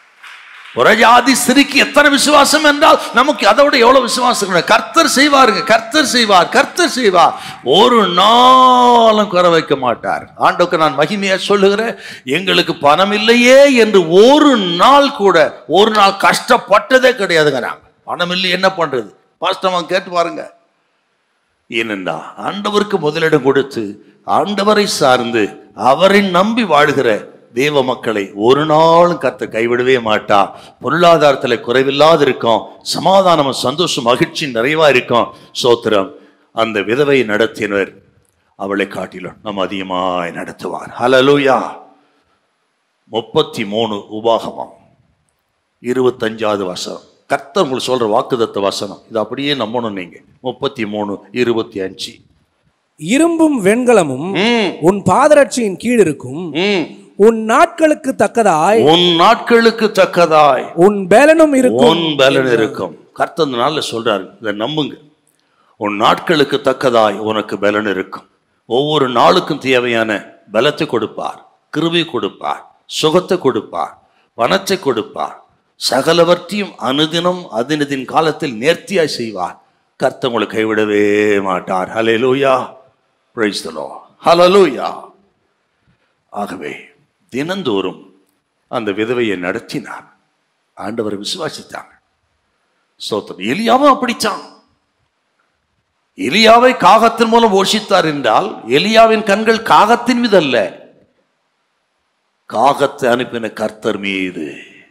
புறஜாதி சிறுக்கு எத்தனை விசுவாசம் என்றால் நமக்கு அதை விட எவ்வளவு விசுவாசம் இருக்கணும்? கர்த்தர் செய்வாருங்க கர்த்தர் செய்வார் கர்த்தர் செய்வார் ஒரு நாளும் குறை வைக்க மாட்டார் ஆண்டோக்கு நான் மகிமையா சொல்லுகிறேன் எங்களுக்கு பணம் இல்லையே என்று ஒரு நாள் கூட ஒரு நாள் கஷ்டப்பட்டதே கிடையாதுங்க நாங்க பணம் இல்லை என்ன பண்றது பாஸ்டமா கேட்டு பாருங்க ஏனென்றா ஆண்டவருக்கு முதலிடம் கொடுத்து ஆண்டவரை சார்ந்து அவரை நம்பி வாழ்கிற தேவ மக்களை ஒரு நாளும் கர்த்த கைவிடவே மாட்டா பொருளாதாரத்தில் குறைவில்லாது இருக்கும் சமாதானமும் சந்தோஷம் மகிழ்ச்சி நிறைவா இருக்கும் சோத்திரம் அந்த விதவை நடத்தினர் அவளை காட்டிலும் நம்ம அதிகமாய் நடத்துவார் ஹலலூயா முப்பத்தி மூணு உபாகமம் இருபத்தஞ்சாவது வசனம் கர்த்தர் உங்களுக்கு சொல்ற வாக்குதத்த வசனம் இது அப்படியே நம்பணும் நீங்க முப்பத்தி மூணு இருபத்தி அஞ்சு இரும்பும் வெண்கலமும் ம், உன் பாதரட்சியின் கீழ் இருக்கும் ம். உன் நாட்களுக்கு தக்கதாய் உன் நாட்களுக்கு தக்கதாய் உன் பேலனும் இருக்கும் உன் பலன் இருக்கும் கர்த்தர் இந்த நாள்ல சொல்றாரு இதை நம்புங்க உன் நாட்களுக்கு தக்கதாய் உனக்கு பலன் இருக்கும் ஒவ்வொரு நாளுக்கும் தேவையான பலத்தை கொடுப்பார் கிருபை கொடுப்பார் சுகத்தை கொடுப்பார் பணத்தை கொடுப்பார் சகலவற்றையும் அனுதினம் அதினதின் காலத்தில் நேர்த்தியாய் செய்வார் கர்த்தர் உங்களை கைவிடவே மாட்டார் ஹalleluya praise the lord hallelujah ஆகவே தினந்தோறும் அந்த விதவையை நடத்தினார் ஆண்டவரை விசுவாசித்தாங்க ஸ்தோத்திரம் எலியாவும் அப்படித்தான் எலியாவை காகத்தின் மூலம் போஷித்தார் என்றால் எலியாவின் கண்கள் காகத்தின் மீது அல்ல காகத்தை அனுப்பின கர்த்தர் மீது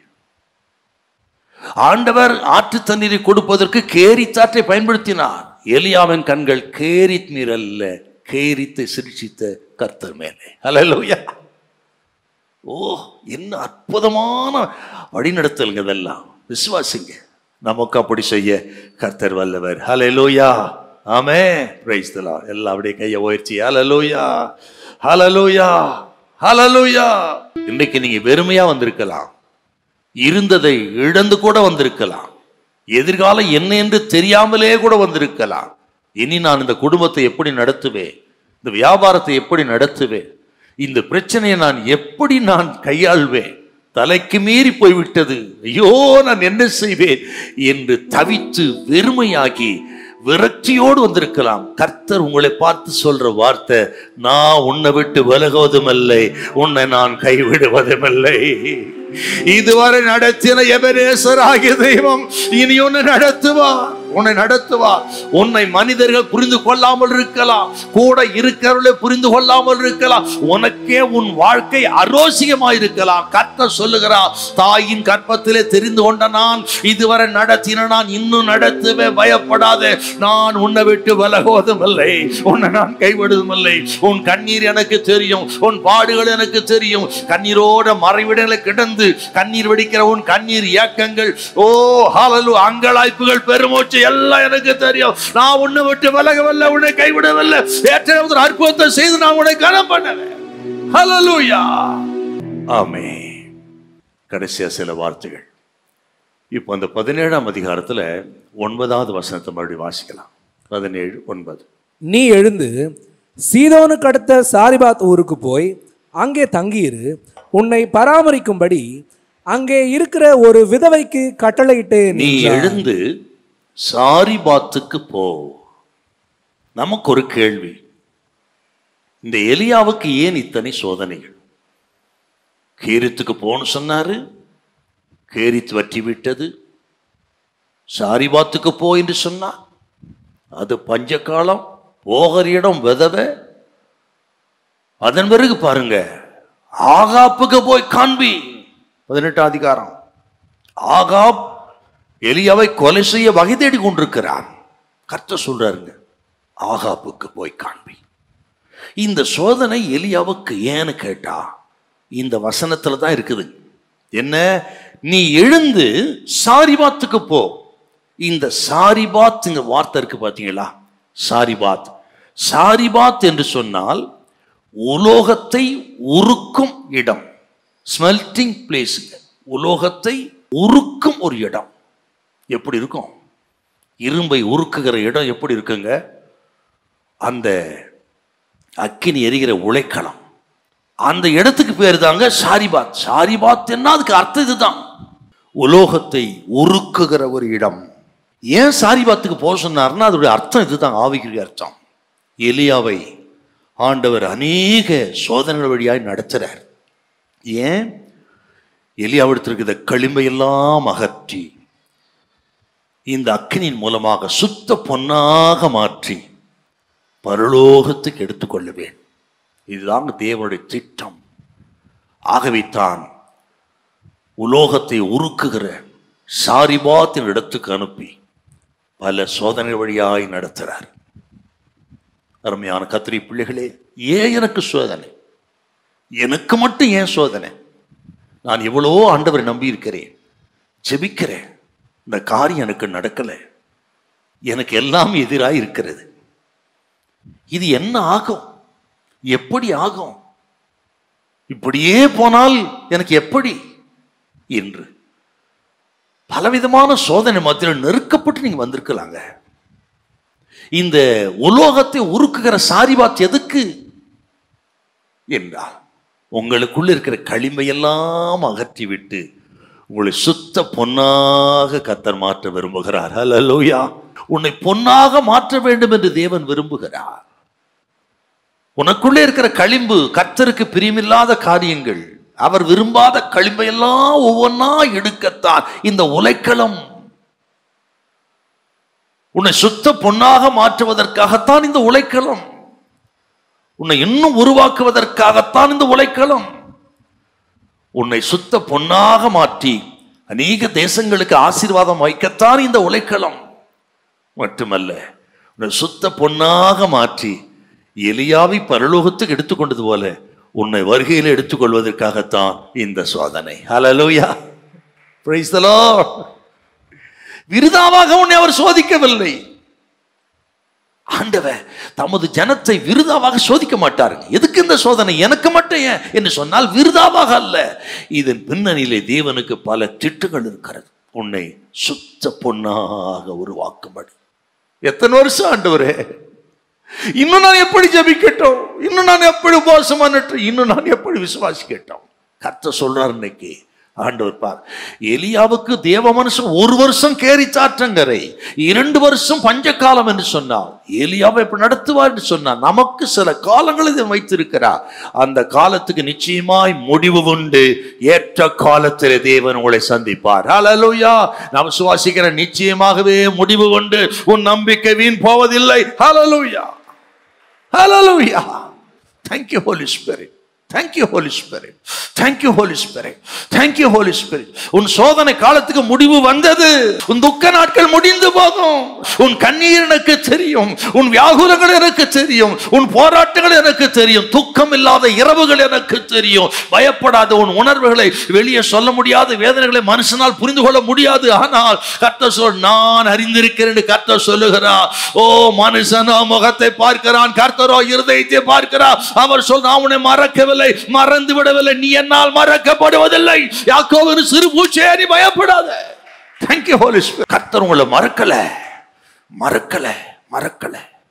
ஆண்டவர் ஆற்று தண்ணீரை கொடுப்பதற்கு கேரித்தாற்றை பயன்படுத்தினார் எலியாவின் கண்கள் கேரித் நீர் அல்ல கேரித்தை சிரிச்சித்த கர்த்தர் மேலே அல்ல ஓ என்ன அற்புதமான வழிநடத்தலுங்க இதெல்லாம் விசுவாசிங்க நமக்கு அப்படி செய்ய கர்த்தர் வல்லவர் ஹalleluya ஆமே பிரைஸ் தி லார்ட் எல்லாம் அப்படியே கையை உயர்த்தி ஹalleluya ஹalleluya ஹalleluya இன்னைக்கு நீங்க வெறுமையா வந்திருக்கலாம் இருந்ததை இழந்து கூட வந்திருக்கலாம் எதிர்காலம் என்ன என்று தெரியாமலே கூட வந்திருக்கலாம் இனி நான் இந்த குடும்பத்தை எப்படி நடத்துவேன் இந்த வியாபாரத்தை எப்படி நடத்துவேன் இந்த பிரச்சனையை நான் எப்படி நான் கையாள்வேன் தலைக்கு மீறி போய்விட்டது ஐயோ நான் என்ன செய்வேன் என்று தவித்து வெறுமையாகி விரக்தியோடு வந்திருக்கலாம் கர்த்தர் உங்களை பார்த்து சொல்ற வார்த்தை நான் உன்னை விட்டு விலகுவதுமில்லை உன்னை நான் கைவிடுவதுமில்லை இதுவரை நடத்தின எபரேசர் ஆகிய தெய்வம் இனி உன்னை நடத்துவார் உன்னை நடத்துவார் உன்னை மனிதர்கள் புரிந்து கொள்ளாமல் இருக்கலாம் கூட இருக்கிறவர்களே புரிந்து கொள்ளாமல் இருக்கலாம் உனக்கே உன் வாழ்க்கை அரோசியமாய் இருக்கலாம் கர்த்தர் சொல்லுகிறார் தாயின் கற்பத்திலே தெரிந்து கொண்ட நான் இதுவரை நடத்தின நான் இன்னும் நடத்துவேன் பயப்படாதே நான் உன்னை விட்டு விலகுவதும் இல்லை உன்னை நான் கைவிடுவதும் இல்லை உன் கண்ணீர் எனக்கு தெரியும் உன் பாடுகள் எனக்கு தெரியும் கண்ணீரோட மறைவிடங்களை கிடந்து கண்ணீர் வெடிக்கிற உன் கண்ணீர் இயக்கங்கள் ஓ ஹாலலு அங்கலாய்ப்புகள் பெருமூச்சு எல்லாம் எனக்கு தெரியும் நான் உன்னை விட்டு விலகவில்லை உன்னை கைவிடவில்லை ஏற்ற ஒரு அற்புதத்தை செய்து நான் உன்னை கனம் பண்ணுவேன் ஹalleluya ஆமே கடைசியா சில வார்த்தைகள் இப்போ அந்த பதினேழாம் அதிகாரத்துல ஒன்பதாவது வசனத்தை மறுபடியும் வாசிக்கலாம் பதினேழு ஒன்பது நீ எழுந்து சீதோனுக்கு அடுத்த சாரிபாத் ஊருக்கு போய் அங்கே தங்கியிரு உன்னை பராமரிக்கும்படி அங்கே இருக்கிற ஒரு விதவைக்கு கட்டளையிட்டேன் நீ என்றார். எழுந்து சாரிபாத்துக்கு போ நமக்கு ஒரு கேள்வி இந்த எலியாவுக்கு ஏன் இத்தனை சோதனைகள் கேரித்துக்கு போன்னு சொன்னாரு கேரித்து வற்றி விட்டது சாரிபாத்துக்கு போ என்று சொன்னார் அது பஞ்சகாலம் போகிற இடம் விதவை அதன் பிறகு பாருங்க ஆகாப்புக்கு போய் காண்பி பதினெட்டாம் அதிகாரம் ஆகாப் எலியாவை கொலை செய்ய வகை தேடி கொண்டிருக்கிறான் கர்த்தர் சொல்றாருங்க ஆகாப்புக்கு போய் காண்பி இந்த சோதனை எலியாவுக்கு ஏன்னு கேட்டா இந்த வசனத்துல தான் இருக்குது என்ன நீ எழுந்து சாரிபாத்துக்கு போ இந்த சாரிபாத்ங்கிற வார்த்தை இருக்கு பாத்தீங்களா சாரிபாத் சாரிபாத் என்று சொன்னால் உலோகத்தை உருக்கும் இடம் ஸ்மெல்டிங் பிளேஸ் உலோகத்தை உருக்கும் ஒரு இடம் எப்படி இருக்கும் இரும்பை உருக்குகிற இடம் எப்படி இருக்குங்க அந்த அக்கினி எரிகிற உழைக்களம் அந்த இடத்துக்கு பேர் தாங்க சாரிபாத் சாரிபாத் என்ன அதுக்கு அர்த்தம் இதுதான் உலோகத்தை உருக்குகிற ஒரு இடம் ஏன் சாரிபாத்துக்கு போக சொன்னார்னா அதோடைய அர்த்தம் இதுதான் ஆவிக்குரிய அர்த்தம் எலியாவை ஆண்டவர் அநேக சோதனைகள் வழியாய் நடத்துறார் ஏன் எலியாவிடத்திற்கு இந்த களிம்பையெல்லாம் அகற்றி இந்த அக்கினியின் மூலமாக சுத்த பொன்னாக மாற்றி பரலோகத்துக்கு எடுத்துக்கொள்ளுவேன் இதுதான் தேவனுடைய திட்டம் ஆகவே தான் உலோகத்தை உருக்குகிற சாரிபாத்தின் இடத்துக்கு அனுப்பி பல சோதனை வழியாய் நடத்துகிறார் அருமையான கத்திரி பிள்ளைகளே ஏன் எனக்கு சோதனை எனக்கு மட்டும் ஏன் சோதனை நான் எவ்வளவோ ஆண்டவரை நம்பி இருக்கிறேன் ஜெபிக்கிறேன் இந்த காரியம் எனக்கு நடக்கலை எனக்கு எல்லாம் எதிராக இருக்கிறது இது என்ன ஆகும் எப்படி ஆகும் இப்படியே போனால் எனக்கு எப்படி என்று பலவிதமான சோதனை மத்தியில் நெருக்கப்பட்டு நீங்க வந்திருக்கலாங்க இந்த உலோகத்தை உருக்குகிற சாரிபாத் எதுக்கு என்றால் உங்களுக்குள்ள இருக்கிற களிமையெல்லாம் அகற்றிவிட்டு உங்களை சுத்த பொன்னாக கத்தர் மாற்ற விரும்புகிறார் ஹalleluya உன்னை பொன்னாக மாற்ற வேண்டும் என்று தேவன் விரும்புகிறார் உனக்குள்ளே இருக்கிற களிம்பு கர்த்தருக்கு பிரியமில்லாத காரியங்கள் அவர் விரும்பாத களிம்பையெல்லாம் ஒவ்வொன்றா எடுக்கத்தான் இந்த உலைக்களம் உன்னை சுத்த பொன்னாக மாற்றுவதற்காகத்தான் இந்த உலைக்களம் உன்னை இன்னும் உருவாக்குவதற்காகத்தான் இந்த உலைக்களம் உன்னை சுத்த பொன்னாக மாற்றி அநேக தேசங்களுக்கு ஆசீர்வாதம் வைக்கத்தான் இந்த உலைக்களம் மட்டுமல்ல உன்னை சுத்த பொன்னாக மாற்றி எலியாவை பரலோகத்துக்கு எடுத்துக்கொண்டது போல உன்னை வருகையில் எடுத்துக்கொள்வதற்காகத்தான் இந்த சோதனை ஹalleluya praise the lord விருதாவாக உன்னை அவர் சோதிக்கவில்லை ஆண்டவர் தமது ஜனத்தை விருதாவாக சோதிக்க மாட்டாருங்க எதுக்கு இந்த சோதனை எனக்கு மட்டும் ஏன் என்று சொன்னால் விருதாவாக அல்ல இதன் பின்னணியிலே தேவனுக்கு பல திட்டுகள் இருக்கிறது உன்னை சுத்த பொன்னாக உருவாக்கும்படி எத்தனை வருஷம் ஆண்டவரே இன்னும் நான் எப்படி ஜெபிக்கட்டும் இன்னும் நான் எப்படி உபவாசம் பண்ணட்டும் இன்னும் நான் எப்படி விசுவாசிக்கட்டும் கர்த்தர் சொல்றார் இன்னைக்கு ஆண்டவர் பார் எலியாவுக்கு தேவ மனுஷன் ஒரு வருஷம் கேரி சாற்றங்கரை இரண்டு வருஷம் பஞ்சகாலம் என்று சொன்னார் எலியாவை இப்ப நடத்துவார் என்று சொன்னார் நமக்கு சில காலங்களை இதை வைத்திருக்கிறார் அந்த காலத்துக்கு நிச்சயமாய் முடிவு உண்டு ஏற்ற காலத்தில் தேவன் உங்களை சந்திப்பார் ஹalleluya நாம் சுவாசிக்கிற நிச்சயமாகவே முடிவு உண்டு உன் நம்பிக்கை வீண் போவதில்லை ஹalleluya ஹalleluya thank you holy spirit thank you holy spirit thank you holy spirit thank you holy spirit உன் சோதனை காலத்துக்கு முடிவு வந்தது உன் துக்க நாட்கள் முடிந்து போகும் உன் கண்ணீர் எனக்கு தெரியும் உன் வியாகுலங்கள் எனக்கு தெரியும் உன் போராட்டங்கள் எனக்கு தெரியும் துக்கம் இல்லாத இரவுகள் எனக்கு தெரியும் பயப்படாத உன் உணர்வுகளை வெளியே சொல்ல முடியாத வேதனைகளை மனுஷனால் புரிந்து கொள்ள முடியாது ஆனால் கர்த்தர் சொல் நான் அறிந்திருக்கிறேன் என்று கர்த்தர் சொல்லுகிறார் ஓ மனுஷனோ முகத்தை பார்க்கிறான் கர்த்தரோ இருதயத்தை பார்க்கிறார் அவர் சொல் நான் உன்னை மறக்கவில்லை மறந்து விடவில்லை நீ என்னால் மறக்கப்படுவதில்லை யாக்கோவின் சிறு பூச்சே நீ பயப்படாத தேங்க்யூ ஹோலி கர்த்தர் உங்களை மறக்கல மறக்கல மறக்கல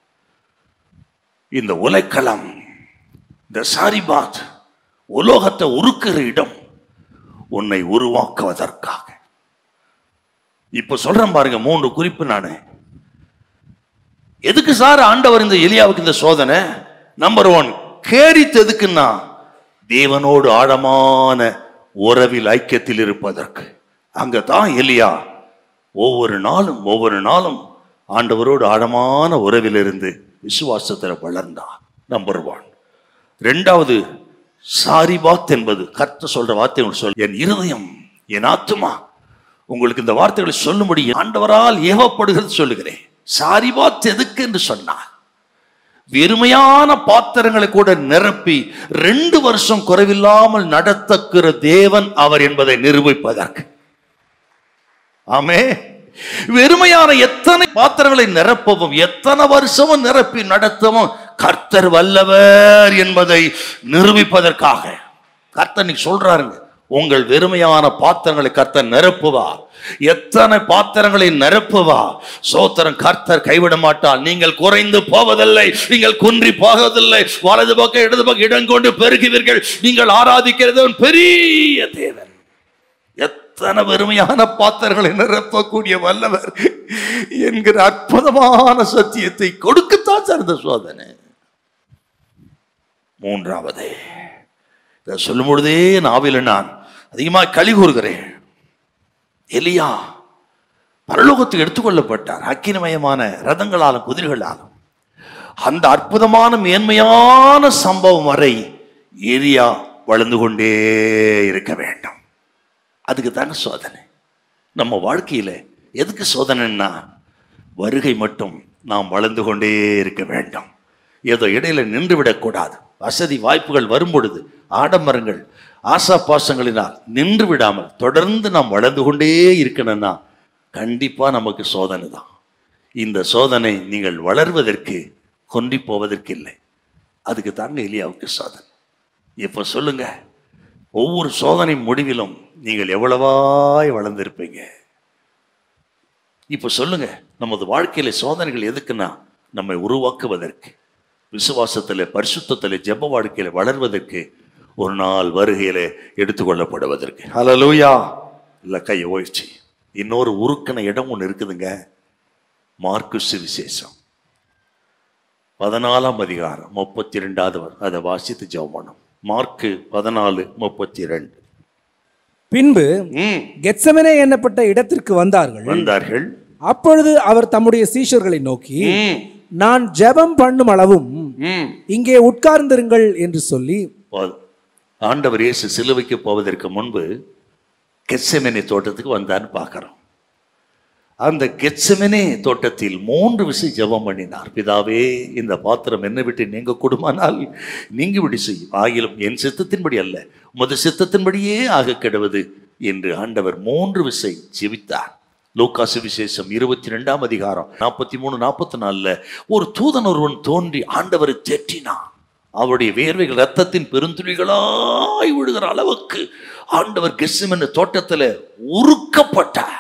இந்த உலைக்களம் இந்த சாரிபாத் உலோகத்தை உருக்குற இடம் உன்னை உருவாக்குவதற்காக இப்ப சொல்றேன் பாருங்க மூன்று குறிப்பு நானு எதுக்கு சார் ஆண்டவர் இந்த எலியாவுக்கு இந்த சோதனை நம்பர் ஒன் கேரித்து எதுக்குன்னா தேவனோடு ஆழமான உறவில் ஐக்கியத்தில் இருப்பதற்கு அங்கதான் எலியா ஒவ்வொரு நாளும் ஒவ்வொரு நாளும் ஆண்டவரோடு ஆழமான உறவில் இருந்து விசுவாசத்தில் வளர்ந்தார் நம்பர் ஒன் ரெண்டாவது சாரிபாத் என்பது கர்த்த சொல்ற வார்த்தை உங்களுக்கு சொல் என் இருதயம் என் ஆத்துமா உங்களுக்கு இந்த வார்த்தைகளை சொல்லும்படி ஆண்டவரால் ஏவப்படுகிறது சொல்லுகிறேன் சாரிபாத் எதுக்கு என்று சொன்னார் வெறுமையான பாத்திரங்களை கூட நிரப்பி ரெண்டு வருஷம் குறைவில்லாமல் நடத்தக்கிற தேவன் அவர் என்பதை நிரூபிப்பதற்கு ஆமே வெறுமையான எத்தனை பாத்திரங்களை நிரப்பவும் எத்தனை வருஷமும் நிரப்பி நடத்தவும் கர்த்தர் வல்லவர் என்பதை நிரூபிப்பதற்காக கர்த்தர் நீ சொல்றாருங்க உங்கள் வெறுமையான பாத்திரங்களை கர்த்தர் நிரப்புவார் எத்தனை பாத்திரங்களை நிரப்புவா சோத்திரம் கர்த்தர் கைவிட மாட்டார் நீங்கள் குறைந்து போவதில்லை நீங்கள் குன்றி போவதில்லை வலது பக்கம் இடது பக்கம் இடம் கொண்டு பெருகுவீர்கள் நீங்கள் ஆராதிக்கிறது ஒரு பெரிய தேவன் எத்தனை வெறுமையான பாத்திரங்களை நிரப்பக்கூடிய வல்லவர் என்கிற அற்புதமான சத்தியத்தை கொடுக்கத்தான் சார் இந்த சோதனை மூன்றாவது இதை சொல்லும் பொழுதே நாவில நான் அதிகமாக களி கூறுகிறேன் எலியா பரலோகத்துக்கு எடுத்துக்கொள்ளப்பட்டார் அக்கினிமயமான ரதங்களாலும் குதிரைகளாலும் அந்த அற்புதமான மேன்மையான சம்பவம் வரை எலியா வளர்ந்து கொண்டே இருக்க வேண்டும் அதுக்கு தாங்க சோதனை நம்ம வாழ்க்கையில எதுக்கு சோதனைன்னா வருகை மட்டும் நாம் வளர்ந்து கொண்டே இருக்க வேண்டும் ஏதோ இடையில நின்று விடக்கூடாது வசதி வாய்ப்புகள் வரும் பொழுது ஆடம்பரங்கள் ஆசா பாசங்களினால் நின்று விடாமல் தொடர்ந்து நாம் வளர்ந்து கொண்டே இருக்கணும்னா கண்டிப்பா நமக்கு சோதனை தான் இந்த சோதனை நீங்கள் வளர்வதற்கு கொன்றி போவதற்கு இல்லை அதுக்கு தாங்க எலியாவுக்கு சோதனை இப்போ சொல்லுங்க ஒவ்வொரு சோதனை முடிவிலும் நீங்கள் எவ்வளவாய் வளர்ந்திருப்பீங்க இப்போ சொல்லுங்க நமது வாழ்க்கையில சோதனைகள் எதுக்குன்னா நம்மை உருவாக்குவதற்கு விசுவாசத்தில் பரிசுத்தத்தில் ஜெப வாழ்க்கையில வளர்வதற்கு ஒரு நாள் வருகையில எடுத்துக்கொள்ளப்படுவதற்கு ஹalleluya இல்ல கையை ஓய்ச்சி இன்னொரு உருக்கின இடம் ஒன்று இருக்குதுங்க மார்க்கு சுவிசேஷம் பதினாலாம் அதிகாரம் முப்பத்தி ரெண்டாவது அதை வாசித்து ஜெபம் மார்க்கு பதினாலு முப்பத்தி ரெண்டு பின்பு ம் கெத்செமனே எண்ணப்பட்ட இடத்திற்கு வந்தார்கள் வந்தார்கள் அப்பொழுது அவர் தம்முடைய சீஷர்களை நோக்கி ம் நான் ஜெபம் பண்ணும் அளவும் ம் இங்கே உட்கார்ந்திருங்கள் என்று சொல்லி போதும். ஆண்டவர் இயேசு சிலுவைக்கு போவதற்கு முன்பு கெட்செமனே தோட்டத்துக்கு வந்தான்னு பார்க்குறோம் அந்த கெட்செமனே தோட்டத்தில் மூன்று விஷயம் ஜெபம் பண்ணினார் பிதாவே இந்த பாத்திரம் என்ன விட்டு நீங்க கொடுமானால் நீங்கி விடி செய்யும் ஆகிலும் என் சித்தத்தின்படி அல்ல உமது சித்தத்தின்படியே ஆக கெடுவது என்று ஆண்டவர் மூன்று விசை ஜெபித்தார் லூக்காசு விசேஷம் இருபத்தி ரெண்டாம் அதிகாரம் நாற்பத்தி மூணு நாற்பத்தி நாலுல ஒரு தூதன் ஒருவன் தோன்றி ஆண்டவரை தேற்றினான் அவருடைய வேர்வைகள் ரத்தத்தின் பெருந்துளிகளாய் விழுகிற அளவுக்கு ஆண்டவர் கெஸ்ஸிமன் தோட்டத்துல உருக்கப்பட்டார்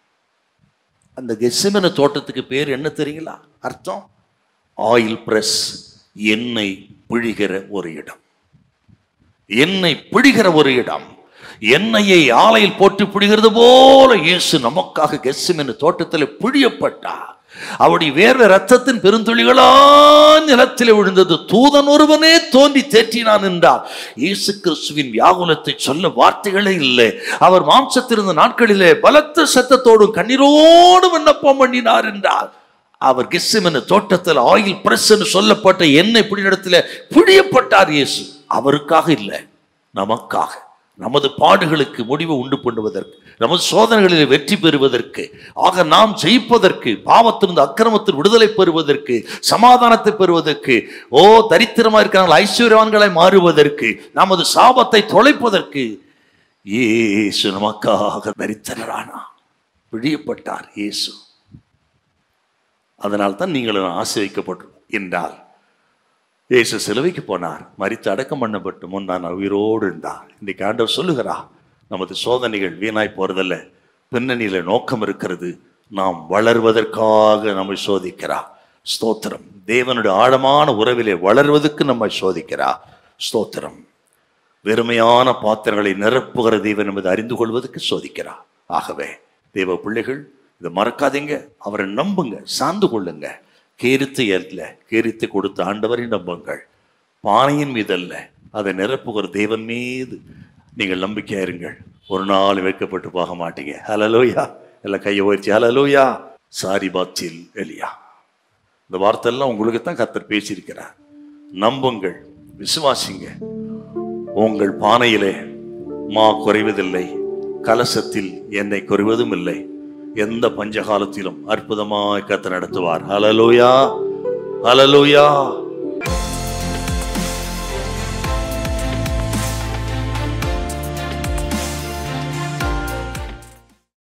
அந்த கெஸ்ஸிமன தோட்டத்துக்கு பேர் என்ன தெரியுங்களா அர்த்தம் ஆயில் பிரஸ் எண்ணெய் பிழிகிற ஒரு இடம் எண்ணெய் பிழிகிற ஒரு இடம் எண்ணெயை ஆலையில் போட்டு பிடிகிறது போல இயேசு நமக்காக கெஸ்ஸும் என்ற தோட்டத்தில் பிழியப்பட்டார் அவருடைய வேர்வை ரத்தத்தின் பெருந்துளிகளா நிலத்திலே விழுந்தது தூதன் ஒருவனே தோன்றி தேற்றினான் என்றார் இயேசு கிறிஸ்துவின் வியாகுலத்தை சொல்ல வார்த்தைகளே இல்லை அவர் மாம்சத்திருந்த நாட்களிலே பலத்த சத்தத்தோடும் கண்ணீரோடும் விண்ணப்பம் பண்ணினார் என்றார் அவர் கெஸ்ஸிமன தோட்டத்தில் ஆயில் பிரஸ் என்று சொல்லப்பட்ட எண்ணெய் பிடிநிடத்தில் பிடியப்பட்டார் இயேசு அவருக்காக இல்லை நமக்காக நமது பாடுகளுக்கு முடிவு உண்டு பண்ணுவதற்கு நமது சோதனைகளில் வெற்றி பெறுவதற்கு ஆக நாம் ஜெயிப்பதற்கு பாவத்திலிருந்து அக்கிரமத்தில் விடுதலை பெறுவதற்கு சமாதானத்தை பெறுவதற்கு ஓ தரித்திரமா இருக்கிறார்கள் ஐஸ்வர்யவான்களை மாறுவதற்கு நமது சாபத்தை தொலைப்பதற்கு இயேசு நமக்காக தரித்திரரானா பிழியப்பட்டார் இயேசு அதனால் தான் நீங்கள் ஆசிரிக்கப்பட்டு என்றால் இயேசு சிலுவைக்கு போனார் மரித்து அடக்கம் பண்ணப்பட்டு முன் நான் உயிரோடு இருந்தார் இன்றைக்கு ஆண்டவர் சொல்லுகிறா நமது சோதனைகள் வீணாய் போறதில்ல பின்னணியில நோக்கம் இருக்கிறது நாம் வளர்வதற்காக நம்மை சோதிக்கிறா ஸ்தோத்திரம் தேவனுடைய ஆழமான உறவிலே வளர்வதற்கு நம்மை சோதிக்கிறா ஸ்தோத்திரம் வெறுமையான பாத்திரங்களை நிரப்புகிற தேவன் என்பதை அறிந்து கொள்வதற்கு சோதிக்கிறா ஆகவே தேவ பிள்ளைகள் இதை மறக்காதீங்க அவரை நம்புங்க சார்ந்து கொள்ளுங்க கேரித்து அல்ல கேரித்து கொடுத்த ஆண்டவரை நம்புங்கள் பானையின் மீது அல்ல அதை நிரப்புகிற தேவன் மீது நீங்கள் நம்பிக்கையா இருங்கள் ஒரு நாள் வைக்கப்பட்டு போக மாட்டீங்க ஹலலோயா எல்லாம் கையை உயர்த்தி ஹலலோயா சாரி பாத்தில் எலியா இந்த வார்த்தையெல்லாம் உங்களுக்கு தான் கத்தர் பேசியிருக்கிறார் நம்புங்கள் விசுவாசிங்க உங்கள் பானையிலே மா குறைவதில்லை கலசத்தில் எண்ணெய் குறைவதும் இல்லை எந்த பஞ்சகாலத்திலும் அற்புதமாய் கத்த நடத்துவார் ஹலலோயா ஹலலோயா